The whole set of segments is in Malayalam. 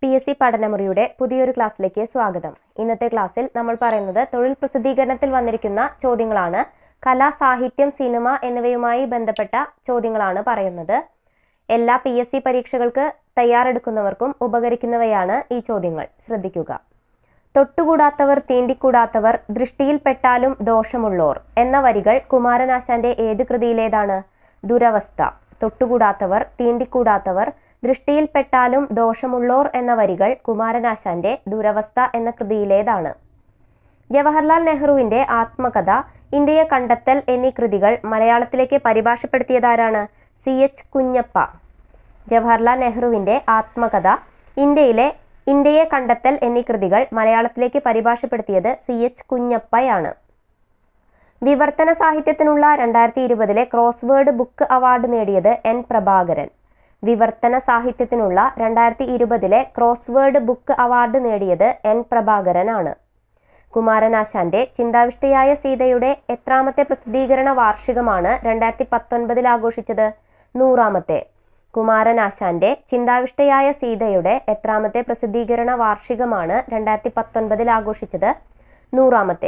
പി എസ് സി പഠനമുറിയുടെ പുതിയൊരു ക്ലാസ്സിലേക്ക് സ്വാഗതം ഇന്നത്തെ ക്ലാസ്സിൽ നമ്മൾ പറയുന്നത് തൊഴിൽ പ്രസിദ്ധീകരണത്തിൽ വന്നിരിക്കുന്ന ചോദ്യങ്ങളാണ് കല സാഹിത്യം സിനിമ എന്നിവയുമായി ബന്ധപ്പെട്ട ചോദ്യങ്ങളാണ് പറയുന്നത് എല്ലാ പി എസ് സി പരീക്ഷകൾക്ക് തയ്യാറെടുക്കുന്നവർക്കും ഉപകരിക്കുന്നവയാണ് ഈ ചോദ്യങ്ങൾ ശ്രദ്ധിക്കുക തൊട്ടുകൂടാത്തവർ തീണ്ടിക്കൂടാത്തവർ ദൃഷ്ടിയിൽപ്പെട്ടാലും ദോഷമുള്ളോർ എന്ന വരികൾ കുമാരനാശാന്റെ ഏത് കൃതിയിലേതാണ് ദുരവസ്ഥ തൊട്ടുകൂടാത്തവർ തീണ്ടിക്കൂടാത്തവർ ദൃഷ്ടിയിൽപ്പെട്ടാലും ദോഷമുള്ളോർ എന്ന വരികൾ കുമാരനാശാന്റെ ദുരവസ്ഥ എന്ന കൃതിയിലേതാണ് ജവഹർലാൽ നെഹ്റുവിന്റെ ആത്മകഥ ഇന്ത്യയെ കണ്ടെത്തൽ എന്നീ കൃതികൾ മലയാളത്തിലേക്ക് പരിഭാഷപ്പെടുത്തിയതാരാണ് സി എച്ച് കുഞ്ഞപ്പ ജവഹർലാൽ നെഹ്റുവിന്റെ ആത്മകഥ ഇന്ത്യയിലെ ഇന്ത്യയെ കണ്ടെത്തൽ എന്നീ കൃതികൾ മലയാളത്തിലേക്ക് പരിഭാഷപ്പെടുത്തിയത് സി എച്ച് കുഞ്ഞപ്പയാണ് വിവർത്തന സാഹിത്യത്തിനുള്ള രണ്ടായിരത്തി ഇരുപതിലെ ക്രോസ് വേർഡ് ബുക്ക് അവാർഡ് നേടിയത് എൻ പ്രഭാകരൻ വിവർത്തന സാഹിത്യത്തിനുള്ള രണ്ടായിരത്തി ഇരുപതിലെ ക്രോസ് വേർഡ് ബുക്ക് അവാർഡ് നേടിയത് എൻ പ്രഭാകരനാണ് കുമാരനാശാന്റെ ചിന്താവിഷ്ടയായ സീതയുടെ എത്രാമത്തെ പ്രസിദ്ധീകരണ വാർഷികമാണ് രണ്ടായിരത്തി പത്തൊൻപതിൽ ആഘോഷിച്ചത് നൂറാമത്തെ കുമാരനാശാന്റെ ചിന്താവിഷ്ടയായ സീതയുടെ എത്രാമത്തെ പ്രസിദ്ധീകരണ വാർഷികമാണ് രണ്ടായിരത്തി പത്തൊൻപതിൽ ആഘോഷിച്ചത് നൂറാമത്തെ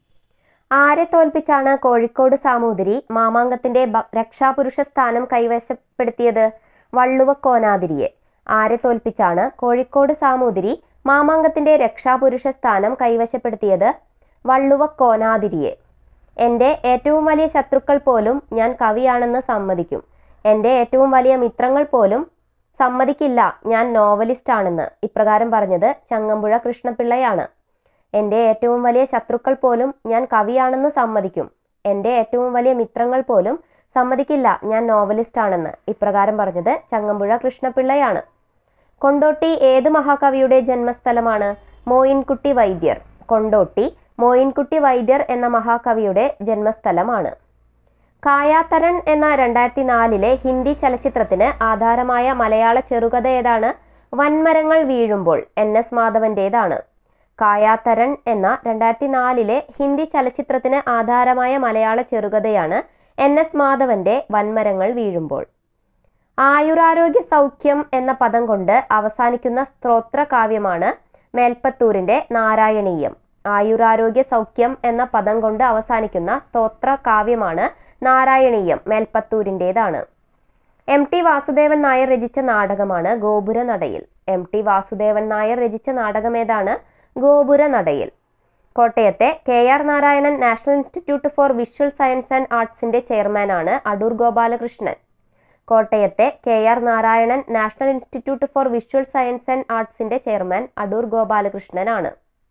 ആരെ തോൽപ്പിച്ചാണ് കോഴിക്കോട് സാമൂതിരി മാമാങ്കത്തിന്റെ ബ- രക്ഷാപുരുഷ സ്ഥാനം കൈവശപ്പെടുത്തിയത് വള്ളുവക്കോനാതിരിയെ ആരെ തോൽപ്പിച്ചാണ് കോഴിക്കോട് സാമൂതിരി മാമാങ്കത്തിന്റെ രക്ഷാപുരുഷ സ്ഥാനം കൈവശപ്പെടുത്തിയത് വള്ളുവക്കോനാതിരിയെ എൻ്റെ ഏറ്റവും വലിയ ശത്രുക്കൾ പോലും ഞാൻ കവിയാണെന്ന് സമ്മതിക്കും എൻ്റെ ഏറ്റവും വലിയ മിത്രങ്ങൾ പോലും സമ്മതിക്കില്ല ഞാൻ നോവലിസ്റ്റ് ആണെന്ന് ഇപ്രകാരം പറഞ്ഞത് ചങ്ങമ്പുഴ കൃഷ്ണപിള്ളയാണ് എൻ്റെ ഏറ്റവും വലിയ ശത്രുക്കൾ പോലും ഞാൻ കവിയാണെന്ന് സമ്മതിക്കും എൻ്റെ ഏറ്റവും വലിയ മിത്രങ്ങൾ പോലും സമ്മതിക്കില്ല ഞാൻ നോവലിസ്റ്റ് ആണെന്ന് ഇപ്രകാരം പറഞ്ഞത് ചങ്ങമ്പുഴ കൃഷ്ണപിള്ളയാണ് കൊണ്ടോട്ടി ഏത് മഹാകവിയുടെ ജന്മസ്ഥലമാണ് മോയിൻകുട്ടി വൈദ്യർ കൊണ്ടോട്ടി മോയിൻകുട്ടി വൈദ്യർ എന്ന മഹാകവിയുടെ ജന്മസ്ഥലമാണ് കായാതരൺ എന്ന രണ്ടായിരത്തി നാലിലെ ഹിന്ദി ചലച്ചിത്രത്തിന് ആധാരമായ മലയാള ചെറുകഥ ഏതാണ് വൻമരങ്ങൾ വീഴുമ്പോൾ എൻ എസ് മാധവന്റേതാണ് കായാതരൺ എന്ന രണ്ടായിരത്തി നാലിലെ ഹിന്ദി ചലച്ചിത്രത്തിന് ആധാരമായ മലയാള ചെറുകഥയാണ് എൻ എസ് മാധവന്റെ വൻമരങ്ങൾ വീഴുമ്പോൾ ആയുരാരോഗ്യ സൗഖ്യം എന്ന പദം കൊണ്ട് അവസാനിക്കുന്ന സ്ത്രോത്ര കാവ്യമാണ് മേൽപ്പത്തൂരിന്റെ നാരായണീയം ആയുരാരോഗ്യ സൗഖ്യം എന്ന പദം കൊണ്ട് അവസാനിക്കുന്ന സ്തോത്ര കാവ്യമാണ് നാരായണീയം മേൽപ്പത്തൂരിൻ്റെതാണ് എം ടി വാസുദേവൻ നായർ രചിച്ച നാടകമാണ് ഗോപുര നടയിൽ എം ടി വാസുദേവൻ നായർ രചിച്ച നാടകം ഏതാണ് ഗോപുര നടയിൽ കോട്ടയത്തെ K R Narayanan national institute for visual science and ആർട്സിന്റെ ചെയർമാനാണ് അടൂർ ഗോപാലകൃഷ്ണൻ കോട്ടയത്തെ K R Narayanan national institute for visual science and ആർട്സിന്റെ ചെയർമാൻ അടൂർ ഗോപാലകൃഷ്ണനാണ്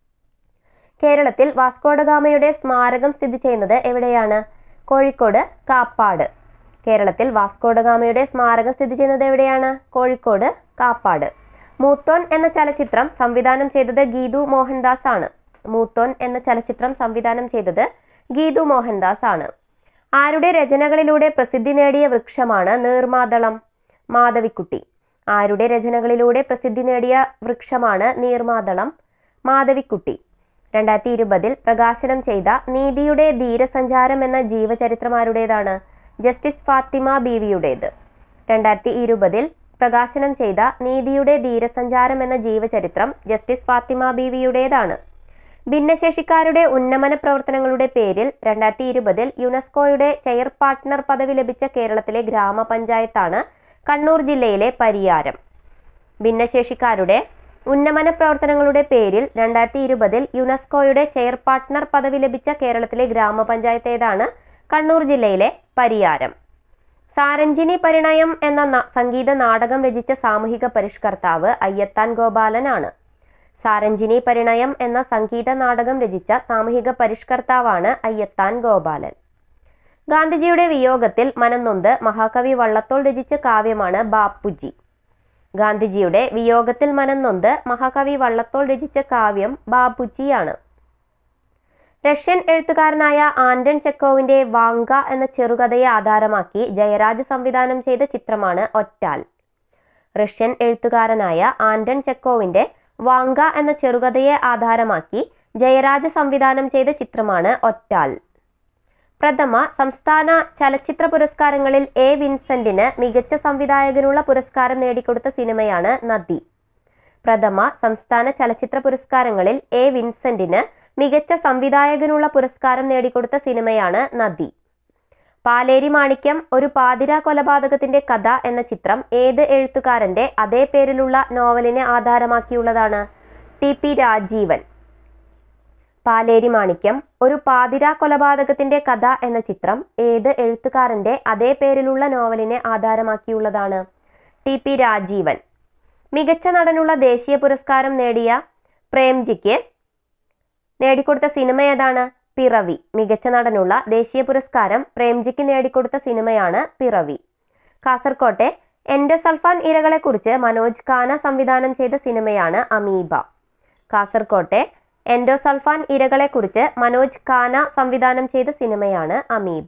കേരളത്തിൽ വാസ്കോഡഗാമയുടെ സ്മാരകം സ്ഥിതി ചെയ്യുന്നത് എവിടെയാണ് കോഴിക്കോട് കാപ്പാട് കേരളത്തിൽ വാസ്കോഡഗാമയുടെ സ്മാരകം സ്ഥിതി ചെയ്യുന്നത് എവിടെയാണ് കോഴിക്കോട് കാപ്പാട് മൂത്തോൻ എന്ന ചലച്ചിത്രം സംവിധാനം ചെയ്തത് ഗീതു മോഹൻദാസ് ആണ് മൂത്തോൻ എന്ന ചലച്ചിത്രം സംവിധാനം ചെയ്തത് ഗീതു മോഹൻദാസ് ആണ് ആരുടെ രചനകളിലൂടെ പ്രസിദ്ധി നേടിയ വൃക്ഷമാണ് നീർമാതളം മാധവിക്കുട്ടി ആരുടെ രചനകളിലൂടെ പ്രസിദ്ധി നേടിയ വൃക്ഷമാണ് നീർമാതളം മാധവിക്കുട്ടി രണ്ടായിരത്തി ഇരുപതിൽ പ്രകാശനം ചെയ്ത നീതിയുടെ ധീരസഞ്ചാരം എന്ന ജീവചരിത്രം ആരുടേതാണ് ജസ്റ്റിസ് ഫാത്തിമ ബീവിയുടേത് രണ്ടായിരത്തി ഇരുപതിൽ പ്രകാശനം ചെയ്ത നീതിയുടെ ധീരസഞ്ചാരം എന്ന ജീവചരിത്രം ജസ്റ്റിസ് ഫാത്തിമ ബീവിയുടേതാണ് ഭിന്നശേഷിക്കാരുടെ ഉന്നമന പ്രവർത്തനങ്ങളുടെ പേരിൽ രണ്ടായിരത്തി ഇരുപതിൽ യുനെസ്കോയുടെ ചെയർ പാർട്ട്ണർ പദവി ലഭിച്ച കേരളത്തിലെ ഗ്രാമപഞ്ചായത്താണ് കണ്ണൂർ ജില്ലയിലെ പരിയാരം ഭിന്നശേഷിക്കാരുടെ ഉന്നമന പ്രവർത്തനങ്ങളുടെ പേരിൽ രണ്ടായിരത്തി ഇരുപതിൽ യുനെസ്കോയുടെ ചെയർ പാർട്ട്ണർ പദവി ലഭിച്ച കേരളത്തിലെ ഗ്രാമപഞ്ചായത്ത് ഏതാണ് കണ്ണൂർ ജില്ലയിലെ പരിയാരം സാരഞ്ജിനി പരിണയം എന്ന ന- സംഗീത നാടകം രചിച്ച സാമൂഹിക പരിഷ്കർത്താവ് അയ്യത്താൻ ഗോപാലനാണ് സാരഞ്ജിനി പരിണയം എന്ന സംഗീത നാടകം രചിച്ച സാമൂഹിക പരിഷ്കർത്താവാണ് അയ്യത്താൻ ഗോപാലൻ ഗാന്ധിജിയുടെ വിയോഗത്തിൽ മനംനൊന്ത് മഹാകവി വള്ളത്തോൾ രചിച്ച കാവ്യമാണ് ബാപ്പുജി ഗാന്ധിജിയുടെ വിയോഗത്തിൽ മനംനൊന്ത് മഹാകവി വള്ളത്തോൾ രചിച്ച കാവ്യം ബാപ്പുജിയാണ് റഷ്യൻ എഴുത്തുകാരനായ ആന്റൺ ചെക്കോവിന്റെ വാങ്ക എന്ന ചെറുകഥയെ ആധാരമാക്കി ജയരാജ് സംവിധാനം ചെയ്ത ചിത്രമാണ് ഒറ്റാൽ റഷ്യൻ എഴുത്തുകാരനായ ആന്റൺ ചെക്കോവിന്റെ വാങ്ക എന്ന ചെറുകഥയെ ആധാരമാക്കി ജയരാജ് സംവിധാനം ചെയ്ത ചിത്രമാണ് ഒറ്റാൽ പ്രഥമ സംസ്ഥാന ചലച്ചിത്ര പുരസ്കാരങ്ങളിൽ എ വിൻസെന്റിന് മികച്ച സംവിധായകനുള്ള പുരസ്കാരം നേടിക്കൊടുത്ത സിനിമയാണ് നദി പ്രഥമ സംസ്ഥാന ചലച്ചിത്ര പുരസ്കാരങ്ങളിൽ എ വിൻസെന്റിന് മികച്ച സംവിധായകനുള്ള പുരസ്കാരം നേടിക്കൊടുത്ത സിനിമയാണ് നദി പാലേരി മാണിക്യം ഒരു പാതിര കൊലപാതകത്തിന്റെ കഥ എന്ന ചിത്രം ഏത് എഴുത്തുകാരന്റെ അതേ പേരിലുള്ള നോവലിനെ ആധാരമാക്കിയുള്ളതാണ് ടി പി രാജീവൻ പാലേരി മാണിക്യം ഒരു പാതിര കൊലപാതകത്തിന്റെ കഥ എന്ന ചിത്രം ഏത് എഴുത്തുകാരന്റെ അതേ പേരിലുള്ള നോവലിനെ ആധാരമാക്കിയുള്ളതാണ് ടി പി രാജീവൻ മികച്ച നടനുള്ള ദേശീയ പുരസ്കാരം നേടിയ പ്രേംജിക്ക് നേടിക്കൊടുത്ത സിനിമ ഏതാണ് പിറവി മികച്ച നടനുള്ള ദേശീയ പുരസ്കാരം പ്രേംജിക്ക് നേടിക്കൊടുത്ത സിനിമയാണ് പിറവി കാസർകോട്ടെ എന്റെ സൽഫാൻ ഇരകളെക്കുറിച്ച് മനോജ് ഖാന സംവിധാനം ചെയ്ത സിനിമയാണ് അമീബ കാസർകോട്ടെ എൻഡോസൾഫാൻ ഇരകളെക്കുറിച്ച് മനോജ് ഖാന സംവിധാനം ചെയ്ത സിനിമയാണ് അമീബ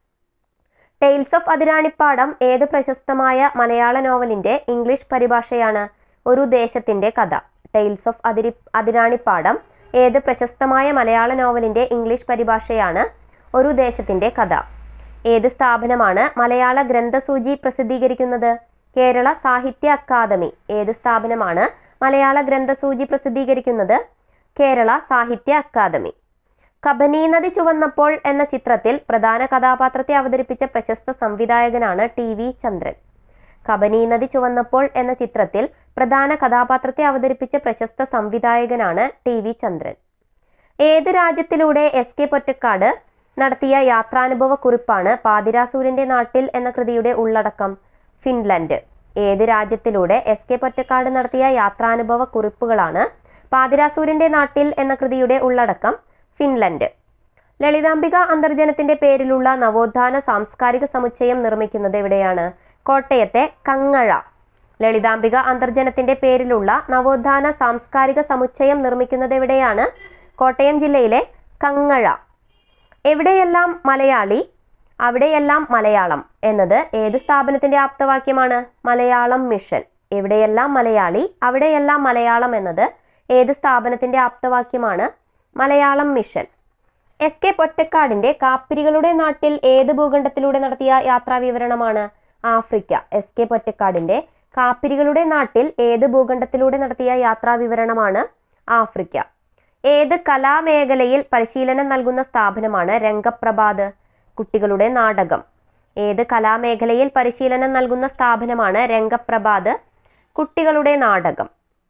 ടെയിൽസ് ഓഫ് അതിരാണിപ്പാടം ഏത് പ്രശസ്തമായ മലയാള നോവലിന്റെ ഇംഗ്ലീഷ് പരിഭാഷയാണ് ഒരു ദേശത്തിന്റെ കഥ ടെയിൽസ് ഓഫ് അതിരി അതിരാണിപ്പാടം ഏത് പ്രശസ്തമായ മലയാള നോവലിന്റെ ഇംഗ്ലീഷ് പരിഭാഷയാണ് ഒരു ദേശത്തിന്റെ കഥ ഏത് സ്ഥാപനമാണ് മലയാള ഗ്രന്ഥസൂചി പ്രസിദ്ധീകരിക്കുന്നത് കേരള സാഹിത്യ അക്കാദമി ഏത് സ്ഥാപനമാണ് മലയാള ഗ്രന്ഥസൂചി പ്രസിദ്ധീകരിക്കുന്നത് കേരള സാഹിത്യ അക്കാദമി കബനി നദി ചുവന്നപ്പോൾ എന്ന ചിത്രത്തിൽ പ്രധാന കഥാപാത്രത്തെ അവതരിപ്പിച്ച പ്രശസ്ത സംവിധായകനാണ് ടി വി ചന്ദ്രൻ കബനി നദി ചുവന്നപ്പോൾ എന്ന ചിത്രത്തിൽ പ്രധാന കഥാപാത്രത്തെ അവതരിപ്പിച്ച പ്രശസ്ത സംവിധായകനാണ് ടി വി ചന്ദ്രൻ ഏത് രാജ്യത്തിലൂടെ എസ് കെ പൊറ്റക്കാട് നടത്തിയ യാത്രാനുഭവ കുറിപ്പാണ് പാതിരാസൂര്യന്റെ നാട്ടിൽ എന്ന കൃതിയുടെ ഉള്ളടക്കം ഫിൻലൻഡ് ഏത് രാജ്യത്തിലൂടെ എസ് കെ പൊറ്റക്കാട് നടത്തിയ യാത്രാനുഭവ കുറിപ്പുകളാണ് പാതിരാസൂര്യന്റെ നാട്ടിൽ എന്ന കൃതിയുടെ ഉള്ളടക്കം ഫിൻലൻഡ് ലളിതാംബിക അന്തർജനത്തിന്റെ പേരിലുള്ള നവോത്ഥാന സാംസ്കാരിക സമുച്ചയം നിർമ്മിക്കുന്നത് എവിടെയാണ് കോട്ടയത്തെ കങ്ങഴ ലളിതാംബിക അന്തർജനത്തിന്റെ പേരിലുള്ള നവോത്ഥാന സാംസ്കാരിക സമുച്ചയം നിർമ്മിക്കുന്നത് എവിടെയാണ് കോട്ടയം ജില്ലയിലെ കങ്ങഴ എവിടെയെല്ലാം മലയാളി അവിടെയെല്ലാം മലയാളം എന്നത് ഏത് സ്ഥാപനത്തിന്റെ ആപ്തവാക്യമാണ് മലയാളം മിഷൻ എവിടെയെല്ലാം മലയാളി അവിടെയെല്ലാം മലയാളം എന്നത് ഏത് സ്ഥാപനത്തിന്റെ ആപ്തവാക്യമാണ് മലയാളം മിഷൻ എസ് കെ പൊറ്റക്കാടിന്റെ കാപ്പിരികളുടെ നാട്ടിൽ ഏത് ഭൂഖണ്ഡത്തിലൂടെ നടത്തിയ യാത്രാ വിവരണമാണ് ആഫ്രിക്ക എസ് കെ പൊറ്റക്കാടിന്റെ കാപ്പിരികളുടെ നാട്ടിൽ ഏത് ഭൂഖണ്ഡത്തിലൂടെ നടത്തിയ യാത്രാ വിവരണമാണ് ആഫ്രിക്ക ഏത് കലാമേഖലയിൽ പരിശീലനം നൽകുന്ന സ്ഥാപനമാണ് രംഗപ്രഭാത് കുട്ടികളുടെ നാടകം ഏത് കലാമേഖലയിൽ പരിശീലനം നൽകുന്ന സ്ഥാപനമാണ് രംഗപ്രഭാത് കുട്ടികളുടെ നാടകം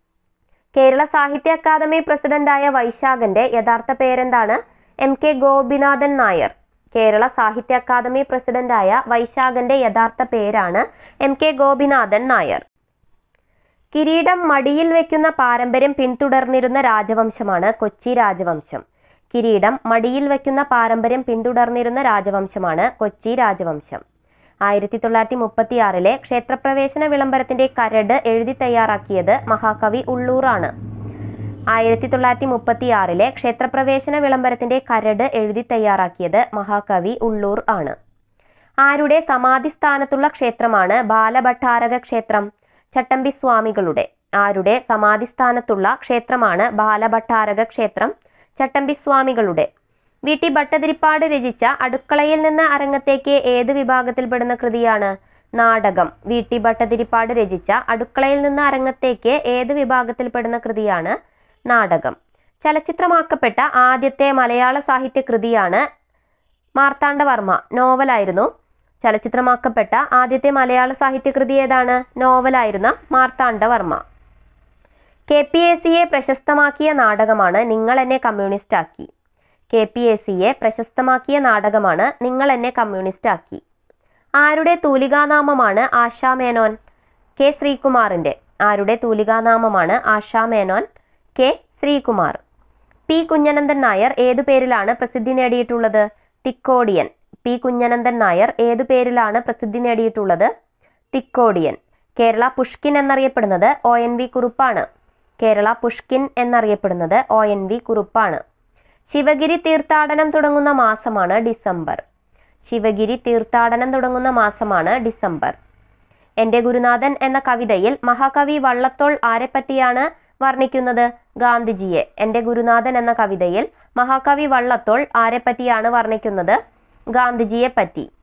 കേരള സാഹിത്യ അക്കാദമി പ്രസിഡന്റായ വൈശാഖന്റെ യഥാർത്ഥ പേരെന്താണ് M K Gopinathan Nair Kerala Sahitya academy പ്രസിഡന്റായ വൈശാഖന്റെ യഥാർത്ഥ പേരാണ് എം കെ ഗോപിനാഥൻ നായർ കിരീടം മടിയിൽ വെക്കുന്ന പാരമ്പര്യം പിന്തുടർന്നിരുന്ന രാജവംശമാണ് കൊച്ചി രാജവംശം കിരീടം മടിയിൽ വെക്കുന്ന പാരമ്പര്യം പിന്തുടർന്നിരുന്ന രാജവംശമാണ് കൊച്ചി രാജവംശം ആയിരത്തി തൊള്ളായിരത്തി മുപ്പത്തി ആറിലെ ക്ഷേത്രപ്രവേശന വിളംബരത്തിന്റെ കരട് എഴുതി തയ്യാറാക്കിയത് മഹാകവി ഉള്ളൂറാണ് ആയിരത്തി തൊള്ളായിരത്തി മുപ്പത്തി ആറിലെ ക്ഷേത്രപ്രവേശന വിളംബരത്തിന്റെ കരട് എഴുതി തയ്യാറാക്കിയത് മഹാകവി ഉള്ളൂർ ആണ് ആരുടെ സമാധി സ്ഥാനത്തുള്ള ക്ഷേത്രമാണ് ബാലഭട്ടാരക ക്ഷേത്രം ചട്ടമ്പി സ്വാമികളുടെ ആരുടെ സമാധി സ്ഥാനത്തുള്ള ക്ഷേത്രമാണ് ബാലഭട്ടാരക ക്ഷേത്രം ചട്ടമ്പി സ്വാമികളുടെ വി ടി ഭട്ടതിരിപ്പാട് രചിച്ച അടുക്കളയിൽ നിന്ന് അരങ്ങത്തേക്ക് ഏത് വിഭാഗത്തിൽപ്പെടുന്ന കൃതിയാണ് നാടകം വി ടി ഭട്ടതിരിപ്പാട് രചിച്ച അടുക്കളയിൽ നിന്ന് അരങ്ങത്തേക്ക് ഏത് വിഭാഗത്തിൽപ്പെടുന്ന കൃതിയാണ് നാടകം ചലച്ചിത്രമാക്കപ്പെട്ട ആദ്യത്തെ മലയാള സാഹിത്യ കൃതിയാണ് മാർത്താണ്ഡവർമ്മ നോവലായിരുന്നു ചലച്ചിത്രമാക്കപ്പെട്ട ആദ്യത്തെ മലയാള സാഹിത്യ കൃതി ഏതാണ് നോവലായിരുന്ന മാർത്താണ്ഡവർമ്മ കെ പി എ സിയെ പ്രശസ്തമാക്കിയ നാടകമാണ് നിങ്ങൾ എന്നെ കമ്മ്യൂണിസ്റ്റ് ആക്കി കെ പി എ സിയെ പ്രശസ്തമാക്കിയ നാടകമാണ് നിങ്ങൾ എന്നെ കമ്മ്യൂണിസ്റ്റ് ആക്കി ആരുടെ തൂലികാനാമമാണ് ആശാ മേനോൻ കെ ശ്രീകുമാറിന്റെ ആരുടെ തൂലികാനാമമാണ് ആശാ മേനോൻ കെ ശ്രീകുമാർ പി കുഞ്ഞനന്ദൻ നായർ ഏതു പേരിലാണ് പ്രസിദ്ധി നേടിയിട്ടുള്ളത് തിക്കോടിയൻ പി കുഞ്ഞനന്ദൻ നായർ ഏതു പേരിലാണ് പ്രസിദ്ധി നേടിയിട്ടുള്ളത് തിക്കോടിയൻ കേരള പുഷ്കിൻ എന്നറിയപ്പെടുന്നത് ഒ എൻ വി കുറുപ്പാണ് കേരള പുഷ്കിൻ എന്നറിയപ്പെടുന്നത് ഒ എൻ വി കുറുപ്പാണ് ശിവഗിരി തീർത്ഥാടനം തുടങ്ങുന്ന മാസമാണ് ഡിസംബർ ശിവഗിരി തീർത്ഥാടനം തുടങ്ങുന്ന മാസമാണ് ഡിസംബർ എൻ്റെ ഗുരുനാഥൻ എന്ന കവിതയിൽ മഹാകവി വള്ളത്തോൾ ആരെപ്പറ്റിയാണ് വർണ്ണിക്കുന്നത് ഗാന്ധിജിയെ എൻ്റെ ഗുരുനാഥൻ എന്ന കവിതയിൽ മഹാകവി വള്ളത്തോൾ ആരെപ്പറ്റിയാണ് വർണ്ണിക്കുന്നത് ഗാന്ധിജിയെ പറ്റി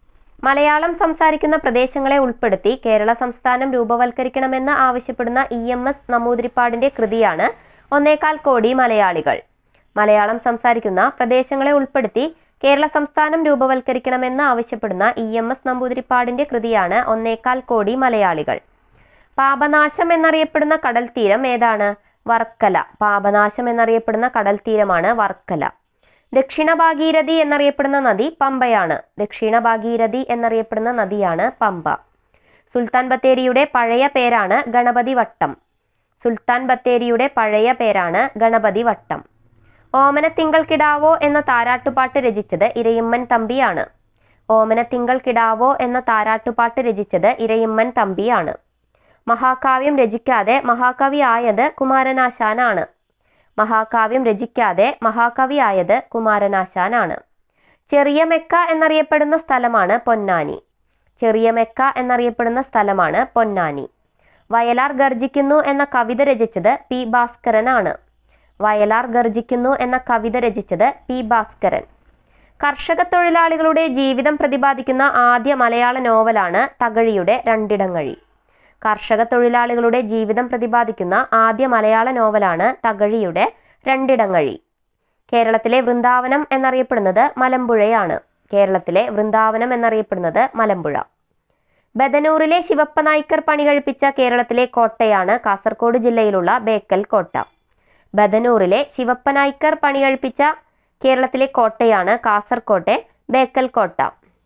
മലയാളം സംസാരിക്കുന്ന പ്രദേശങ്ങളെ ഉൾപ്പെടുത്തി കേരള സംസ്ഥാനം രൂപവൽക്കരിക്കണമെന്ന് ആവശ്യപ്പെടുന്ന ഇ എം എസ് നമ്പൂതിരിപ്പാടിന്റെ കൃതിയാണ് ഒന്നേകാൽ കോടി മലയാളികൾ മലയാളം സംസാരിക്കുന്ന പ്രദേശങ്ങളെ ഉൾപ്പെടുത്തി കേരള സംസ്ഥാനം രൂപവൽക്കരിക്കണമെന്ന് ആവശ്യപ്പെടുന്ന ഇ എം എസ് നമ്പൂതിരിപ്പാടിന്റെ കൃതിയാണ് ഒന്നേകാൽ കോടി മലയാളികൾ പാപനാശം എന്നറിയപ്പെടുന്ന കടൽ തീരം ഏതാണ് വർക്കല പാപനാശം എന്നറിയപ്പെടുന്ന കടൽ തീരമാണ് വർക്കല ദക്ഷിണ ഭാഗീരഥി എന്നറിയപ്പെടുന്ന നദി പമ്പയാണ് ദക്ഷിണ ഭാഗീരഥി എന്നറിയപ്പെടുന്ന നദിയാണ് പമ്പ സുൽത്താൻ ബത്തേരിയുടെ പഴയ പേരാണ് ഗണപതി വട്ടം സുൽത്താൻ ബത്തേരിയുടെ പഴയ പേരാണ് ഗണപതി വട്ടം ഓമന തിങ്കൾ കിടാവോ എന്ന താരാട്ടുപാട്ട് രചിച്ചത് ഇരയിമ്മൻ തമ്പിയാണ് ഓമന തിങ്കൾ കിടാവോ എന്ന താരാട്ടുപാട്ട് രചിച്ചത് ഇരയിമ്മൻ തമ്പിയാണ് മഹാകാവ്യം രചിക്കാതെ മഹാകവി ആയത് കുമാരനാശാനാണ് മഹാകാവ്യം രചിക്കാതെ മഹാകവി ആയത് കുമാരനാശാനാണ് ചെറിയ മെക്ക എന്നറിയപ്പെടുന്ന സ്ഥലമാണ് പൊന്നാനി ചെറിയ മെക്ക എന്നറിയപ്പെടുന്ന സ്ഥലമാണ് പൊന്നാനി വയലാർ ഗർജിക്കുന്നു എന്ന കവിത രചിച്ചത് പി ഭാസ്കരനാണ് വയലാർ ഗർജിക്കുന്നു എന്ന കവിത രചിച്ചത് പി ഭാസ്കരൻ കർഷക തൊഴിലാളികളുടെ ജീവിതം പ്രതിപാദിക്കുന്ന ആദ്യ മലയാള നോവലാണ് തകഴിയുടെ രണ്ടിടങ്ങഴി കർഷക തൊഴിലാളികളുടെ ജീവിതം പ്രതിപാദിക്കുന്ന ആദ്യ മലയാള നോവലാണ് തകഴിയുടെ രണ്ടിടങ്ങഴി കേരളത്തിലെ വൃന്ദാവനം എന്നറിയപ്പെടുന്നത് മലമ്പുഴയാണ് കേരളത്തിലെ വൃന്ദാവനം എന്നറിയപ്പെടുന്നത് മലമ്പുഴ ബദനൂറിലെ ശിവപ്പ നായ്ക്കർ പണി കഴിപ്പിച്ച കേരളത്തിലെ കോട്ടയാണ് കാസർഗോഡ് ജില്ലയിലുള്ള ബേക്കൽ കോട്ട ബദനൂറിലെ ശിവപ്പ നായ്ക്കർ പണി കഴിപ്പിച്ച കേരളത്തിലെ കോട്ടയാണ് കാസർകോട്ടെ ബേക്കൽ കോട്ട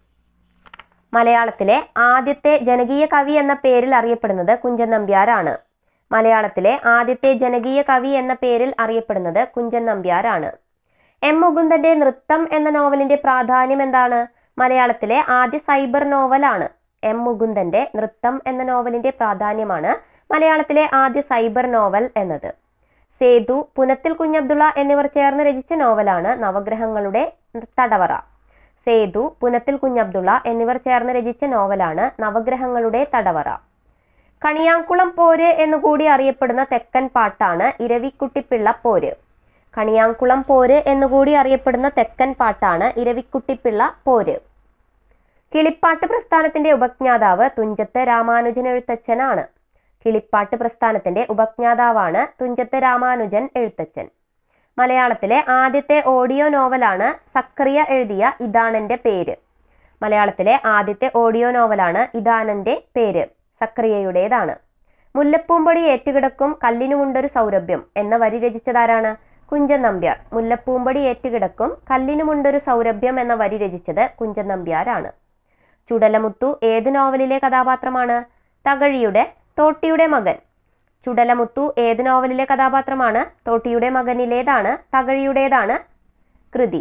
മലയാളത്തിലെ ആദ്യത്തെ ജനകീയ കവി എന്ന പേരിൽ അറിയപ്പെടുന്നത് കുഞ്ചൻ നമ്പ്യാരാണ് മലയാളത്തിലെ ആദ്യത്തെ ജനകീയ കവി എന്ന പേരിൽ അറിയപ്പെടുന്നത് കുഞ്ചൻ നമ്പ്യാരാണ് എം മുകുന്ദന്റെ നൃത്തം എന്ന നോവലിന്റെ പ്രാധാന്യം എന്താണ് മലയാളത്തിലെ ആദ്യ സൈബർ നോവലാണ് എം മുകുന്ദന്റെ നൃത്തം എന്ന നോവലിന്റെ പ്രാധാന്യമാണ് മലയാളത്തിലെ ആദ്യ സൈബർ നോവൽ എന്നത് സേതു പുനത്തിൽ കുഞ്ഞബ്ദുള്ള എന്നിവർ ചേർന്ന് രചിച്ച നോവലാണ് നവഗ്രഹങ്ങളുടെ തടവറ സേതു പുനത്തിൽ കുഞ്ഞബ്ദുള്ള എന്നിവർ ചേർന്ന് രചിച്ച നോവലാണ് നവഗ്രഹങ്ങളുടെ തടവറ കണിയാങ്കുളം പോര് എന്നുകൂടി അറിയപ്പെടുന്ന തെക്കൻ പാട്ടാണ് ഇരവിക്കുട്ടിപ്പിള്ള പോര് കണിയാങ്കുളം പോര് എന്നുകൂടി അറിയപ്പെടുന്ന തെക്കൻ പാട്ടാണ് ഇരവിക്കുട്ടിപ്പിള്ള പോര് കിളിപ്പാട്ട് പ്രസ്ഥാനത്തിന്റെ ഉപജ്ഞാതാവ് തുഞ്ചത്ത് രാമാനുജൻ എഴുത്തച്ഛനാണ് കിളിപ്പാട്ട് പ്രസ്ഥാനത്തിന്റെ ഉപജ്ഞാതാവാണ് തുഞ്ചത്ത് രാമാനുജൻ എഴുത്തച്ഛൻ മലയാളത്തിലെ ആദ്യത്തെ ഓഡിയോ നോവലാണ് സക്രിയ എഴുതിയ ഇതാണെന്റെ പേര് മലയാളത്തിലെ ആദ്യത്തെ ഓഡിയോ നോവലാണ് ഇതാനന്റെ പേര് സക്രിയയുടേതാണ് മുല്ലപ്പൂമ്പൊടി ഏറ്റുകിടക്കും കല്ലിനുമുണ്ടൊരു സൗരഭ്യം എന്ന വരി രചിച്ചതാരാണ് കുഞ്ചൻ നമ്പ്യാർ മുല്ലപ്പൂമ്പൊടി ഏറ്റുകിടക്കും കല്ലിനുമുണ്ടൊരു സൗരഭ്യം എന്ന വരി രചിച്ചത് കുഞ്ചൻ നമ്പ്യാരാണ് ചുടലമുത്തു ഏത് നോവലിലെ കഥാപാത്രമാണ് തകഴിയുടെ തോട്ടിയുടെ മകൻ ചുടലമുത്തു ഏത് നോവലിലെ കഥാപാത്രമാണ് തോട്ടിയുടെ മകനിലേതാണ് തകഴിയുടേതാണ് കൃതി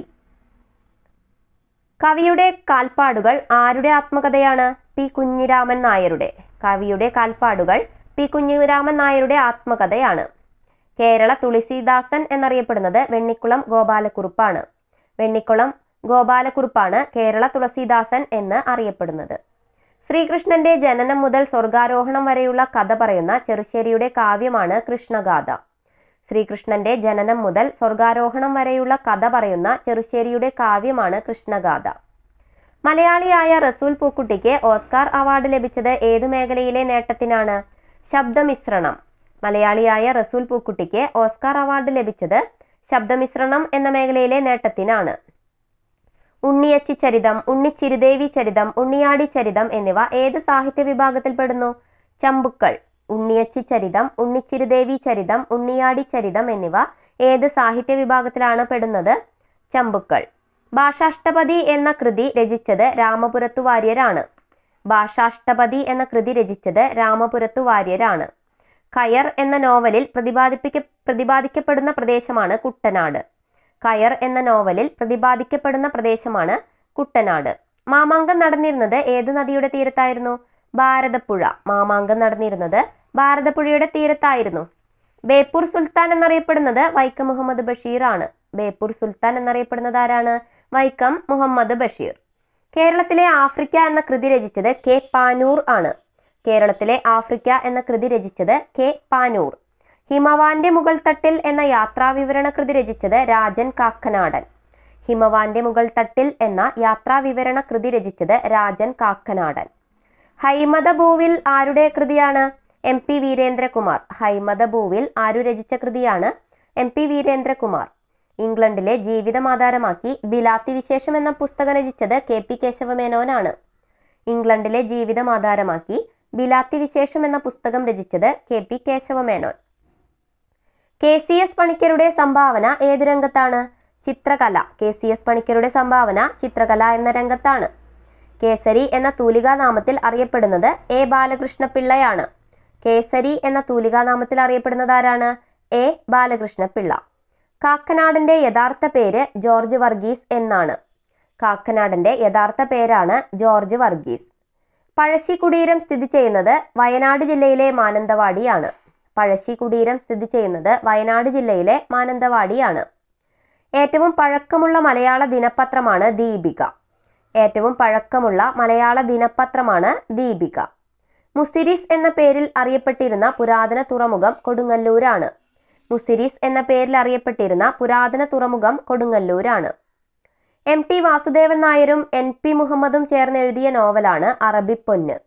കവിയുടെ കാൽപ്പാടുകൾ ആരുടെ ആത്മകഥയാണ് പി കുഞ്ഞിരാമൻ നായരുടെ കവിയുടെ കാൽപ്പാടുകൾ പി കുഞ്ഞിരാമൻ നായരുടെ ആത്മകഥയാണ് കേരള തുളസീദാസൻ എന്നറിയപ്പെടുന്നത് വെണ്ണിക്കുളം ഗോപാലക്കുറുപ്പാണ് വെണ്ണിക്കുളം ഗോപാലക്കുറുപ്പാണ് കേരള തുളസീദാസൻ എന്ന് അറിയപ്പെടുന്നത് ശ്രീകൃഷ്ണന്റെ ജനനം മുതൽ സ്വർഗാരോഹണം വരെയുള്ള കഥ പറയുന്ന ചെറുശ്ശേരിയുടെ കാവ്യമാണ് കൃഷ്ണഗാഥ ശ്രീകൃഷ്ണന്റെ ജനനം മുതൽ സ്വർഗാരോഹണം വരെയുള്ള കഥ പറയുന്ന ചെറുശ്ശേരിയുടെ കാവ്യമാണ് കൃഷ്ണഗാഥ മലയാളിയായ റസൂൽ പൂക്കുട്ടിക്ക് ഓസ്കാർ അവാർഡ് ലഭിച്ചത് ഏതു മേഖലയിലെ നേട്ടത്തിനാണ് ശബ്ദമിശ്രണം മലയാളിയായ റസൂൽ പൂക്കുട്ടിക്ക് ഓസ്കാർ അവാർഡ് ലഭിച്ചത് ശബ്ദമിശ്രണം എന്ന മേഖലയിലെ നേട്ടത്തിനാണ് ഉണ്ണിയച്ചി ചരിതം ഉണ്ണിച്ചിരുദേവി ചരിതം ഉണ്ണിയാടി ചരിതം എന്നിവ ഏത് സാഹിത്യ വിഭാഗത്തിൽപ്പെടുന്നു ചമ്പുക്കൾ ഉണ്ണിയച്ചി ചരിതം ഉണ്ണിച്ചിരുദേവി ചരിതം ഉണ്ണിയാടി ചരിതം എന്നിവ ഏത് സാഹിത്യ വിഭാഗത്തിലാണ് പെടുന്നത് ചമ്പുക്കൾ ഭാഷാഷ്ടപതി എന്ന കൃതി രചിച്ചത് രാമപുരത്തു വാര്യരാണ് ഭാഷാഷ്ടപതി എന്ന കൃതി രചിച്ചത് രാമപുരത്തു വാര്യരാണ് കയർ എന്ന നോവലിൽ പ്രതിപാദിപ്പിക്ക പ്രതിപാദിക്കപ്പെടുന്ന പ്രദേശമാണ് കുട്ടനാട് കയർ എന്ന നോവലിൽ പ്രതിപാദിക്കപ്പെടുന്ന പ്രദേശമാണ് കുട്ടനാട് മാമാങ്കം നടന്നിരുന്നത് ഏത് നദിയുടെ തീരത്തായിരുന്നു ഭാരതപ്പുഴ മാമാങ്കം നടന്നിരുന്നത് ഭാരതപ്പുഴയുടെ തീരത്തായിരുന്നു ബേപ്പൂർ സുൽത്താൻ എന്നറിയപ്പെടുന്നത് വൈക്കം മുഹമ്മദ് ബഷീർ ആണ് ബേപ്പൂർ സുൽത്താൻ എന്നറിയപ്പെടുന്നത് ആരാണ് വൈക്കം മുഹമ്മദ് ബഷീർ കേരളത്തിലെ ആഫ്രിക്ക എന്ന കൃതി രചിച്ചത് കെ പാനൂർ ആണ് കേരളത്തിലെ ആഫ്രിക്ക എന്ന കൃതി രചിച്ചത് കെ പാനൂർ ഹിമവാന്റെ മുകൾ തട്ടിൽ എന്ന യാത്രാവിവരണ കൃതി രചിച്ചത് രാജൻ കാക്കനാടൻ ഹിമവാന്റെ മുകൾ തട്ടിൽ എന്ന യാത്രാ വിവരണ കൃതി രചിച്ചത് രാജൻ കാക്കനാടൻ ഹൈമദഭൂവിൽ ആരുടെ കൃതിയാണ് എം പി വീരേന്ദ്രകുമാർ ഹൈമദഭൂവിൽ ആരു രചിച്ച കൃതിയാണ് എം പി വീരേന്ദ്രകുമാർ ഇംഗ്ലണ്ടിലെ ജീവിതം ആധാരമാക്കി ബിലാത്തി വിശേഷം എന്ന പുസ്തകം രചിച്ചത് കെ പി കേശവമേനോനാണ് ഇംഗ്ലണ്ടിലെ ജീവിതം ആധാരമാക്കി ബിലാത്തി വിശേഷം എന്ന പുസ്തകം രചിച്ചത് K P Kesavamenon K C S പണിക്കരുടെ സംഭാവന ഏത് രംഗത്താണ് ചിത്രകല കെ സി എസ് പണിക്കരുടെ സംഭാവന ചിത്രകല എന്ന രംഗത്താണ് കേസരി എന്ന തൂലികാനാമത്തിൽ അറിയപ്പെടുന്നത് എ ബാലകൃഷ്ണപിള്ളയാണ് കേസരി എന്ന തൂലികാനാമത്തിൽ അറിയപ്പെടുന്നത് ആരാണ് എ ബാലകൃഷ്ണപിള്ള കാക്കനാടിന്റെ യഥാർത്ഥ പേര് ജോർജ് വർഗീസ് എന്നാണ് കാക്കനാടിന്റെ യഥാർത്ഥ പേരാണ് ജോർജ് വർഗീസ് പഴശ്ശി കുടീരം സ്ഥിതി ചെയ്യുന്നത് വയനാട് ജില്ലയിലെ മാനന്തവാടിയാണ് പഴശ്ശി കുടീരം സ്ഥിതി ചെയ്യുന്നത് വയനാട് ജില്ലയിലെ മാനന്തവാടിയാണ് ഏറ്റവും പഴക്കമുള്ള മലയാള ദിനപത്രമാണ് ദീപിക ഏറ്റവും പഴക്കമുള്ള മലയാള ദിനപത്രമാണ് ദീപിക മുസിരിസ് എന്ന പേരിൽ അറിയപ്പെട്ടിരുന്ന പുരാതന തുറമുഖം കൊടുങ്ങല്ലൂരാണ് മുസിരിസ് എന്ന പേരിൽ അറിയപ്പെട്ടിരുന്ന പുരാതന തുറമുഖം കൊടുങ്ങല്ലൂരാണ് എം ടി വാസുദേവൻ നായരും എൻ പി മുഹമ്മദും ചേർന്ന് എഴുതിയ നോവലാണ് അറബിപ്പൊന്ന്